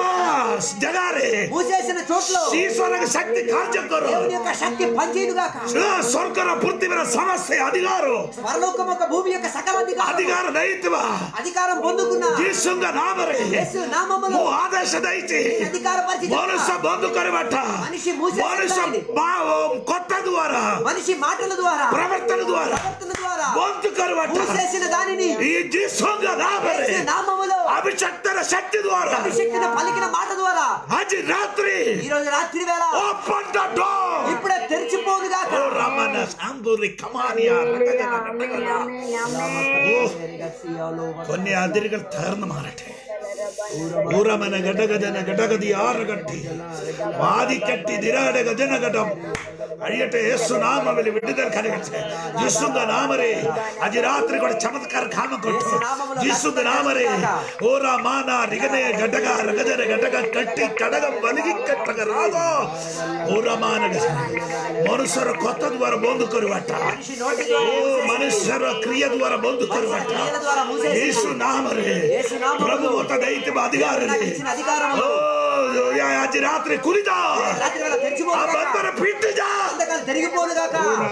ଜାଗାରେ మూసేసిన చోట్లో ଈଶ୍ୱରଙ୍କ ଶକ୍ତି କାର୍ଯ୍ୟ କର దేవుని యొక్క శక్తి పనిచేయుగాక ସ୍ୱର୍ଗର ପୃଥିବୀର ସମସ୍ତ ଅଧିକାର పరలోకం యొక్క భూమి యొక్క సకల అధికారం ଅଧିକାର ଦେଇଥିବା అధికారం పొందుకున్న ଯୀଶୁଙ୍କ ନାମରେ యేసు నామములో ମୁଁ ଆଦେଶ ଦେଇଛି అధికార పరిచయం ମନୁଷ୍ୟ ବନ୍ଦ କରିବାଟା మనిషి మూసేసిన ମନୁଷ୍ୟ దానిని ବା- କଥା ଦ୍ୱାରା మనిషి మాటల ద్వారా ପ୍ରବର୍ତ୍ତନ ଦ୍ୱାରା ప్రవర్తన ద్వారా ବନ୍ଦ କରିବାଟା మూసేసిన దానిని ఈ ଯୀଶୁଙ୍କ ନାମରେ యేసు నామములో అభిషక్తର శక్తి ద్వారా అభిషక్తిన పలికిన మాట ద్వారా ଆଜି ରାତ୍ରି ఈ రోజు రాత్రి వేళ Open the door! ఇప్పుడే తెరిచిపోనుగాక Oh, Ramana Samburi, come on here. ఆమేన్ ఆమేన్ ఆమేన్ కొన్ని అదిరిగలు తేర్ന്ന് మారటే ఊరమన గడగజన గడగది ఆరగట్టి వాది కట్టి ದಿರಾಡ ಗಜನ ಘಟಂ ಅಡಿಯಟೆ ಯೇಸು ನಾಮದಲ್ಲಿ ಬಿಟ್ಟಿದ್ದಲ್ಲಿ ಕರೆಗಟ್ಟೆ ಜಿಸುಂದ ನಾಮರೇ ಅಜಿ ರಾತ್ರಿ ಕೂಡ ಚಮತ್ಕಾರ ಕಾಮ ಕೊಟ್ಟು ಜಿಸುಂದ ನಾಮರೇ ಓರ ಮಾನ ರಿಗನೆ ಘಟಕ ರಗಜನ ಘಟಕ ಕಟ್ಟಿ ಕಡಗ ಬಲಿಗಿ ಕಟ್ಟಗ ರಾಗೋ ಓರ ಮಾನ ಮನುಷ್ಯರ ಕೊತ್ತ ದ್ವಾರ ಬಂದು ಕರುವಟ್ಟ మనిషి నోటి ಓ ద్వారా ಮನುಷ್ಯರ ಕ್ರಿಯ ದ್ವಾರ ಬಂದು ಕರುವಟ್ಟ క్రియల ద్వారా మూసేసి ಯೇಸು ನಾಮರೇ యేసు నామములో ప్రభు మొತ್ತ దైత్య అధికారి నాకు ఇచ్చిన అధికారము ఓ అజి రాత్రి కురిదా రాత్రి వేళ ఆ తెరిచిపోను బంధన పిట్టిజా అంతకాలం తెరిగిపోను గాక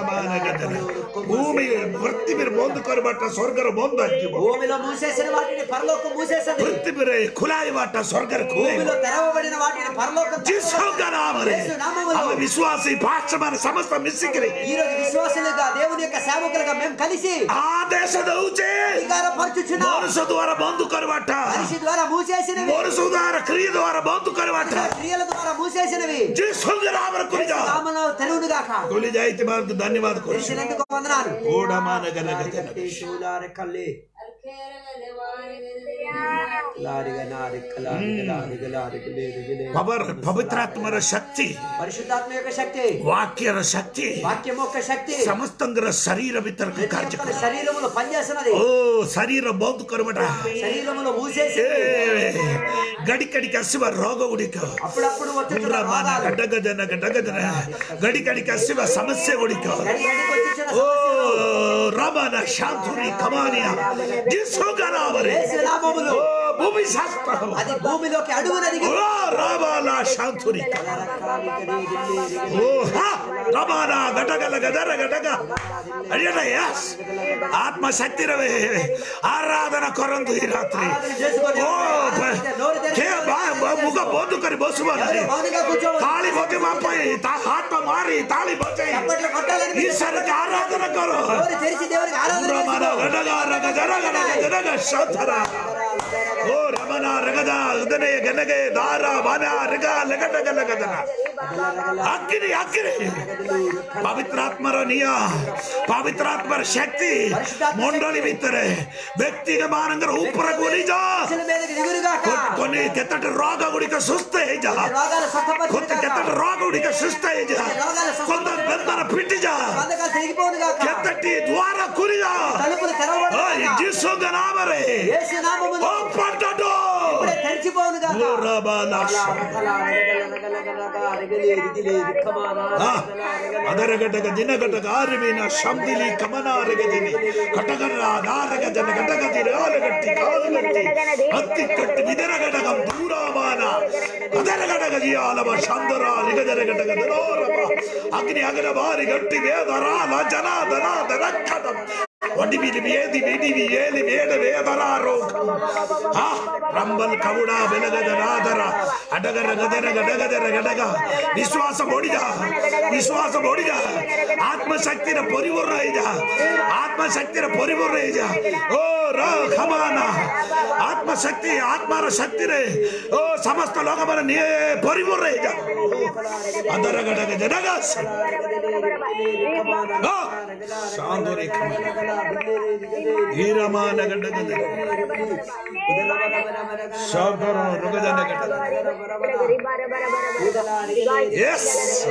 ಭೂಮಿ ವೃತ್ತಿ మీరు పొందుకొని బట్ట స్వర్గర పొందు అగ్గిపో భూమిలో మూసేసిన వాటిని పరలోకం మూసేసింది వృత్తి మీరు కులాయి బట్ట స్వర్గర కులాయి భూమిలో తెరవబడిన వాటిని పరలోకం ಜಿಸೋಗ ನಾಮರೆ యేసు నామములో ಅವ ವಿಶ್ವಾಸಿ ಪಾಶ್ಚಮನ ಸಮಸ್ತ ಮಿಸ್ಸಿಕ್ರಿ ఈ రోజు విశ్వాసులుగా దేవుని యొక్క సేవకులుగా మేము కలిసి ಆ ದೇಶದ ಊಚೆ అధికార పరచుచున్నాం ಮನುಷ್ಯ ದ್ವಾರ ಬಂದು ಕರುವಟ್ಟ మనిషి ద్వారా మూసేసినవి ಮನುಷ್ಯ ದ್ವಾರ ಕ್ರಿಯೆ ದ್ವಾರ ಬಂದು ಕರುವಟ್ಟ క్రియల ద్వారా మూసేసినవి ಜಿಸೋಗ ನಾಮರ ಕುರಿಜ నామలో తెరువును గాక ಕುಲಿ ಜಾಯ್ತಿ ಬಾರ್ದು ಧನ್ಯವಾದ ಕೊಡಿ తెలిసినందుకు వందనాలు ಓಡಮಾನ ಗನ శూలారె కల్లి లారిగ నారిక లారిగ లారిగ లారిగ లేరు గిలే. ಪವರ್ ಪವಿತ್ರಾತ್ಮರ ಶಕ್ತಿ పరిశుద్ధాత్మ యొక్క శక్తి ವಾಕ್ಯರ ಶಕ್ತಿ వాక్యం యొక్క శక్తి ಸಮಸ್ತಂಗರ ಶರೀರ ವಿತರಕ ప్రతి ಕಾರ್ಯಕ್ರಮ ఒక్కరి శరీరములో పనిచేస్తున్నది ಓ ಶರೀರ ಬಹುದು ಕರ್ಮಟ శరీరములో మూసేసి ಏ ಗಡಿ ಕಡಿಗೆ ಹಸಿವ ರೋಗ ಹುಡುಕ అప్పుడప్పుడు వచ్చుచున్న ಮಾನ రోగాలు ಗಡ್ಡಗದನ ಗಡ್ಡಗದನ ಗಡಿ ಕಡಿಗೆ ಹಸಿವ ಸಮಸ್ಯೆ ಹುಡುಕ గడి గడికి వచ్చుచున్న ಓ సమస్యలు ರಮನ ಶಾಂತುರಿ ಕಮಾನಿಯ ಜಿಸೋಗನಾವರೆ యేసు నామములో ಓ ಭೂಮಿ ಶಾಸ್ತ್ರ అది భూమిలోకి అడుగున దిగి ಓ ರಾಮನ ಶಾಂತುರಿ ಓ ಹಾ ರಮಾನ ಘಟಗಲ ಗದರ ಘಟಕ ಅಡಿಯಟ ಯಸ್ ಆತ್ಮಶಕ್ತಿ ರವೇ ಆರಾಧನ ಕೊರಂದು ಈ ರಾತ್ರಿ ಓ ಬ- ಕೆ ಬಾ- ಬ- ಮುಖ ಬೋದು ಕರಿ ಬಸುವಲ್ಲಿ మౌనంగా కూర్చోవాలి ತಾಳಿ ಬೋತಿ ಮಾಪಾಯಿ ತಾ- ಆತ್ಮ ಮಾರಿ ತಾಳಿ ಬೋಚೈ చప్పట్లు కొట్టాలని ಈಶ್ವರಕ್ಕೆ ಆರಾಧನ ಕರು ఎవరు తెరిచి దేవునికి ఆరాధన ರಮನ చేసుకో. ಘಟಗ ರಗ ಜರ ಗಡಗ ಜನಗ ಶಾಂತರ ಓ ರಮನ ರಗದ ಉದನೆಯ ಗನಗೆ ದಾರ ವನ ರಿಗ ಲಗಡ ಲಗದನ ಅಕ್ಕಿನಿ ಅಕ್ಕಿನಿ ಪವಿತ್ರಾತ್ಮರ ನಿಯ ಪವಿತ್ರಾತ್ಮರ ಶಕ್ತಿ ಮೊಂಡಳಿ ಬಿತ್ತರೆ ವ್ಯಕ್ತಿಗೆ ಮಾನಂಗರ ಉಪ್ಪರ ಗುಲಿಜ మనుషుల మీదకి దిగురుగాక కొన్ని ಕೆತ್ತಟ ರೋಗ ಗುಡಿಕ ಸುಸ್ತ ಹೇಜ రోగాలు కొంత స్వస్థపరచుగాక ಕೆತ್ತಟ ರೋಗ ಗುಡಿಕ ಸುಸ್ತ ಹೇಜ కొంత ಬೆಂದನ ಪಿಟ್ಟಿಜ బంధకాలు తెగిపోను గాక ಕೆತ್ತಟಿ ದ್ವಾರ ಕುರಿಜ తలుపులు తెరవబడు గాక. ಜಿಸುಗ ನಾಮರೆ యేసు నామములో ಓ ಪಟ್ಟಟೋ ఇప్పుడే తెరిచిపోను గాక ಅದರ ಘಟಕ ದಿನ ಘಟಕ ಆರುವಿನ ಶಬ್ದಿಲಿ ಕಮನಾರಗದಿನಿ ಘಟಕರ ನಾರಗ ಜನ ಘಟಕದಿ ರಾಲಗಟ್ಟಿ ಕಾಲುಗಟ್ಟಿ ಹತ್ತಿ ಕಟ್ಟಿ ಇದರ ಘಟಕ ದೂರಾಮಾನ ಅದರ ಘಟಕ ಜಿಯಾಲವ ಶಂದರ ನಿಗದರ ಘಟಕ ದನೋರಮ ಅಗ್ನಿ ಅಗರ ಬಾರಿ ಗಟ್ಟಿ ವೇದರ ಜನ ದನ ದನಕ್ಕದ ಒಡಿಬಿಲಿ ಬೇದಿ ಬಿಡಿವಿ ಏಲಿ ಬೇಡ ವೇದರಾರೋ ಆ ರಂಬಲ್ ಕವುಡ ಬೆಲಗದ ನಾದರ ಅಡಗರ ಗದರ ಗಡಗದರ ಗಡಗ ವಿಶ್ವಾಸ ಬೋಡಿದ ವಿಶ್ವಾಸ ಬೋಡಿದ ಆತ್ಮಶಕ್ತಿನ ಪರಿಪೂರ್ಣ ಇದ ಆತ್ಮಶಕ್ತಿನ ಪರಿಪೂರ್ಣ ಇದ ಓ ರ ಖಮಾನ ಆತ್ಮಶಕ್ತಿ ಆತ್ಮರ ಶಕ್ತಿನೇ ಓ ಸಮಸ್ತ ಲೋಕಮನ ನೀ ಪರಿಪೂರ್ಣ ಇದ ಅದರ ಗಡಗ ಜನಗ ಆ, ಶಾಂತೋರಿ ಖಮಾನ ಈರಮಾನ ಗಡ್ಡಗದ ಶಾಂತರೋ ರುಗದನ ಗಡ್ಡ ಎಸ್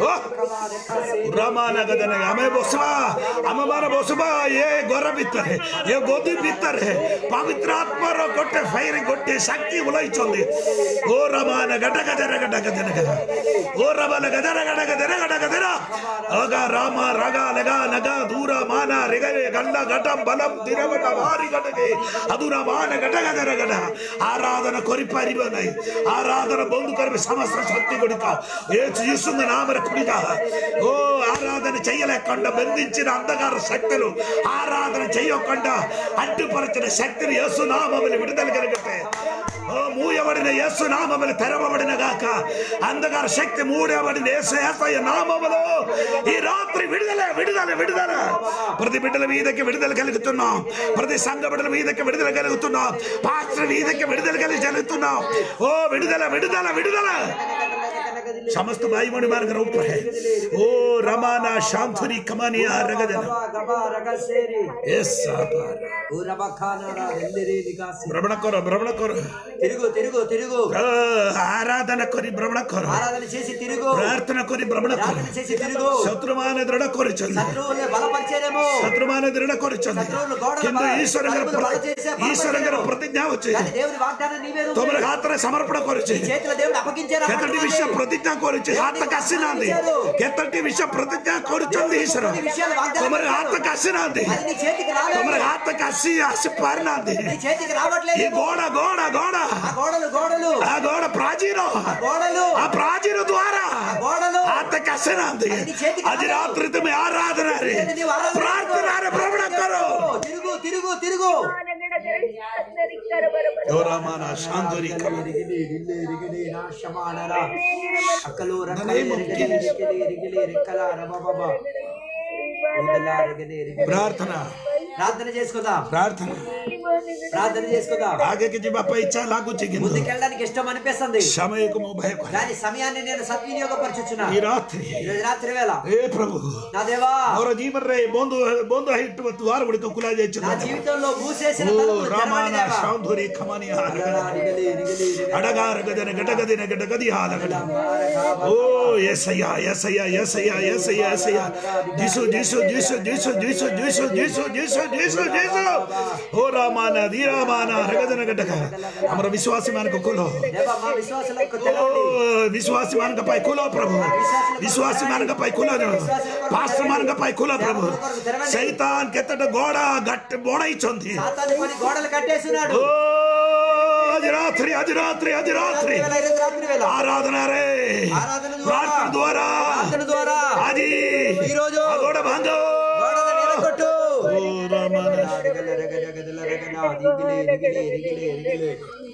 ರಮಾನ ಗದನ ಆಮೆ ಬೊಸುವ ಅಮ್ಮಮಾರ ಬೊಸುವ ಏ ಗೊರ ಬಿತ್ತರೆ ಏ ಗೋಧಿ ಬಿತ್ತರೆ ಪವಿತ್ರಾತ್ಮರ ಕೊಟ್ಟೆ ಫೈರಿ ಕೊಟ್ಟೆ ಶಕ್ತಿ ಉಲೈಚೊಂದಿ ಓ ರಮಾನ ಗಡ ಗದರ ಗಡ ಗದನ ಗದ ಓ ರಮನ ಗದರ ಗಡ ಗದರ ಗಡ ಗದರ ಅಗ ರಾಮ ರಗ ಲಗ ನಗ ದೂರ ಮಾನ ರಿಗರೆ ಗಂಡ ಘಟ ಬಲಂ ದಿರವಟ ವಾರಿ ಗಡಗೆ ಅದುರ ಮಾನ ಗಡ ಗದರ ಗಡ ಆರಾಧನ ಕೊರಿಪರಿವನೈ ಆರಾಧನ ಬಂದು ಕರ್ಮಿ ಸಮಸ್ತ శక్తి కొడుక ఏసు యేసుంద నామర కుడిక ఓ ఆరాధన చేయలేకుండా బంధించిన అంధకార శక్తులు ఆరాధన చేయకుండా అడ్డుపరచిన శక్తిని యేసు నామములు విడుదల కలిగితే ఓ మూయబడిన యేసు నామములు తెరవబడిన గాక అంధకార శక్తి మూడబడిన యేసు యేసయ్య నామములు ఈ రాత్రి విడుదల విడుదల విడుదల ప్రతి బిడ్డల మీదకి విడుదల కలుగుతున్నాం ప్రతి సంఘ బిడ్డల మీదకి విడుదల కలుగుతున్నాం పాస్టర్ మీదకి విడుదల కలిగి జరుగుతున్నాం ఓ విడుదల విడుదల విడుదల समस्त भाई मणि मार्ग ऊपर है ओ रमाना शांतुरी कमानिया रगदन గబా గబా రగసేరి यस सापार ఊరబఖానారా వెల్లిరి నిగాసి भ्रमण करो भ्रमण करो తిరుగు తిరుగు తిరుగు आ, आराधना करी भ्रमण करो ఆరాధన చేసి తిరుగు प्रार्थना करी भ्रमण करो ప్రార్థన చేసి తిరుగు శత్రుమాన దృఢ కొరిచండి శత్రువుల్ని బలపరిచేదేమో శత్రుమాన దృఢ కొరిచండి శత్రువులు గోడలు కింద బల- ఈశ్వరంగర తలుపులు బల చేసే బలపరిచేదేమో. ఈశ్వరంగర ప్రతిజ్ఞ వచ్చి కానీ దేవుని వాగ్దానం నీవే నువ్వు తొమ్మిది ହାତରେ ସମର୍ପଣ କରିଛି చేతిలో దేవుడు అప్పగించారా କେତୋଟି ବିଷୟ ପ୍ରତିଜ୍ଞା କରୁଛି ହାତକୁ ଆସିନାହାନ୍ତି କେତୋଟି ବିଷୟ ପ୍ରତିଜ୍ଞା କରୁଛନ୍ତି ଈଶ୍ୱର ତମର ହାତକୁ ଆସିନାହାନ୍ତି అది నీ చేతికి రాలేదు ତମର ହାତକୁ ଆସି ଆସି ପାରିନାହାନ୍ତି నీ చేతికి ఈ రావట్లేదు గోడ గోడ గోడ ఆ గోడలు గోడలు ఆ గోడ ప్రాచీన గోడలు ఆ ప్రాచీన ద్వారా గోడలు ହାତକୁ ଆସିନାହାନ୍ତି ଆଜି ରାତ୍ରି ତୁମେ ଆରାଧନାରେ ପ୍ରାର୍ଥନାରେ ଭ୍ରମଣ କର తిరుగు తిరుగు తిరుగు గౌరమాన శాంతురి అక్కలు The name of ప్రార్థన ప్రార్థన చేసుకుందాం ప్రార్థన ప్రార్థన చేసుకుందాం ఆగకి ଯିବା ପାଇଁ ଇଚ୍ଛା ଲାଗୁଛି କିନ୍ତୁ ముందుకెళ్ళడానికి ఇష్టం అనిపిస్తుంది సమయకు ମୁଁ భୟ କରେ దాని సమయాన్ని నేను సద్వినియోగపరచుచున్నా ఈ రాత్రి ఈరోజు రాత్రి వేళ ఏ ప్రభు నా దేవా ମୋର ଜୀବନରେ ବନ୍ଧୁ ବନ୍ଧୁ ହେଇଥିବା ଦ୍ୱାର ଗୁଡ଼ିକ ଖୋଲା ଯାଇଛି నా జీవితంలో మూసేసిన ఓ తలుపులు రమాన తెరవండి దేవా. సౌందర్య కమని నిగలి, నిగలి, నిగలి. అడగార గదన గడగదిన గడగది హాలగడ ఓ ఎసయ్యా ఎసయ్యా ఎసయ్యా ఎసయ్యా ఎసయ్యా జీసు జీసు జీసు జీసు జీసు జీసు జీసు జీసు జీసు జీసు ఓ రామాన ధీరామాన రగదన గడ్డక అమర విశ్వాసి మనకు కులో దేవా మా విశ్వాసులకు ఓ తెరవండి విశ్వాసి మనక పై కులో ప్రభు విశ్వాసి మనక పై కులో పాస్టర్ మనక పై కులో ప్రభు సైతాన్ కెత్తట గోడ గట్టి బోడైచొంది సాతాను పని గోడలు కట్టేస్తున్నాడు ఓ అజ రాత్రి అజ రాత్రి అజ రాత్రి రాత్రి వేళ, ఈరోజు రాత్రి వేళ ఆరాధన రే ఆరాధన ద్వారా, ప్రార్థన ద్వారా ప్రార్థన ద్వారా అది ఈరోజు ఆ గోడ భంగ గోడలు నిలగొట్టు ఓ రామన రగల, రగల, రగల, రగల, దిగిలి, దిగిలి, దిగిలి, దిగిలి.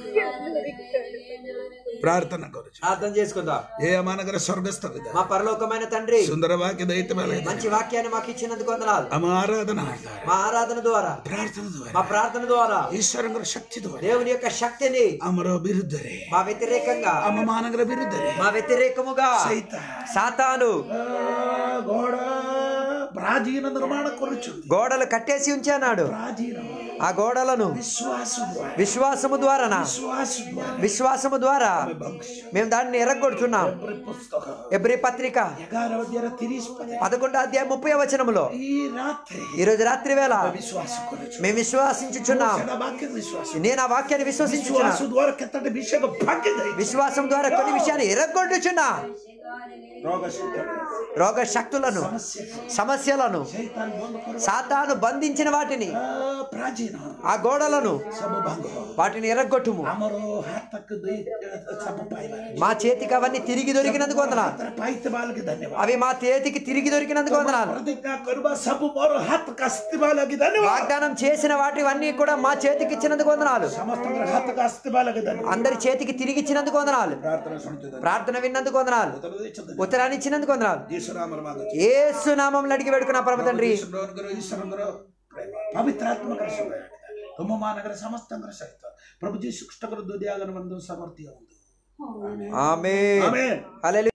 ప్రార్థన కొరచు ప్రార్థన చేసుకుందాం ఏ అమానగర స్వర్గస్థ పిత మా పరలోకమైన తండ్రి సుందర వాక్య దైత్య మంచి వాక్యాన్ని మాకు ఇచ్చినందుకు వందనాలు అమ ఆరాధన మా ఆరాధన ద్వారా ప్రార్థన ద్వారా మా ప్రార్థన ద్వారా ఈశ్వరంగర శక్తి ద్వారా దేవుని యొక్క శక్తిని అమర విరుద్ధరే మా వ్యతిరేకంగా అమ మానగర విరుద్ధరే మా వ్యతిరేకముగా సైత సాతాను గోడ ప్రాచీన నిర్మాణ కొరచుంది గోడలు కట్టేసి ఉంచానాడు ప్రాచీన ఆ గోడలను విశ్వాసం ద్వారా విశ్వాసము ద్వారానా విశ్వాసం ద్వారా విశ్వాసము ద్వారా భంక్ష మేము దాన్ని ఎరగొడుతున్నాం పుస్తకం ఎబ్రి పత్రిక ఎగారవ అధ్యాయ తిరిగి పది పదకొండో అధ్యాయం ముప్పై వచనములో ఈ రాత్రి ఈ రోజు రాత్రి వేళ విశ్వాసం కొరచు మేము విశ్వాసించుచున్నాం సదా వాక్యం విశ్వాసం నేను ఆ వాక్యాన్ని విశ్వసించుచున్నా విశ్వాసం ద్వారా కెత్తటి విషయం భాగ్యదై విశ్వాసం ద్వారా కొన్ని విషయాన్ని ఎరగొట్టుచున్నా రోగ శక్తి రోగ శక్తులను సమస్య సమస్యలను సైతాన్ బంధ కొర సాతాను బంధించిన వాటిని ప్రాచీన ఆ గోడలను సబ భంగ వాటిని ఎరగొట్టుము అమరో హాతక్ దై సబ పాయివ మా చేతికి అవన్నీ తిరిగి దొరికినందుకు వందనాలు तर पाइते बालकी धन्यवाद అవి మా చేతికి తిరిగి దొరికినందుకు వందనాలు प्रतिज्ञा करुबा सब मोर हाथ कस्ती बालकी धन्यवाद వాగ్దానం చేసిన వాటివన్నీ కూడా మా చేతికి ఇచ్చినందుకు వందనాలు समस्त मोर हाथ कस्ती बालकी धन्यवाद అందరి చేతికి తిరిగి ఇచ్చినందుకు వందనాలు प्रार्थना सुनते धन्यवाद ప్రార్థన విన్నందుకు వందనాలు उतर दे चंद ఉత్తరాన్ని ఇచ్చినందుకు వందనాలు यीशु नाम मांगो ఏసు నామం అడిగి పెడుకున్నా పరమ తండ్రి यीशु नाम करो ईश्वर करो पवित्र आत्मा कर सब तुम मानगर समस्त कर सहित प्रभु जी सुष्ट कर दो दियागन बंधु समर्थी हो ఆమె आमेन హల్లెలూయా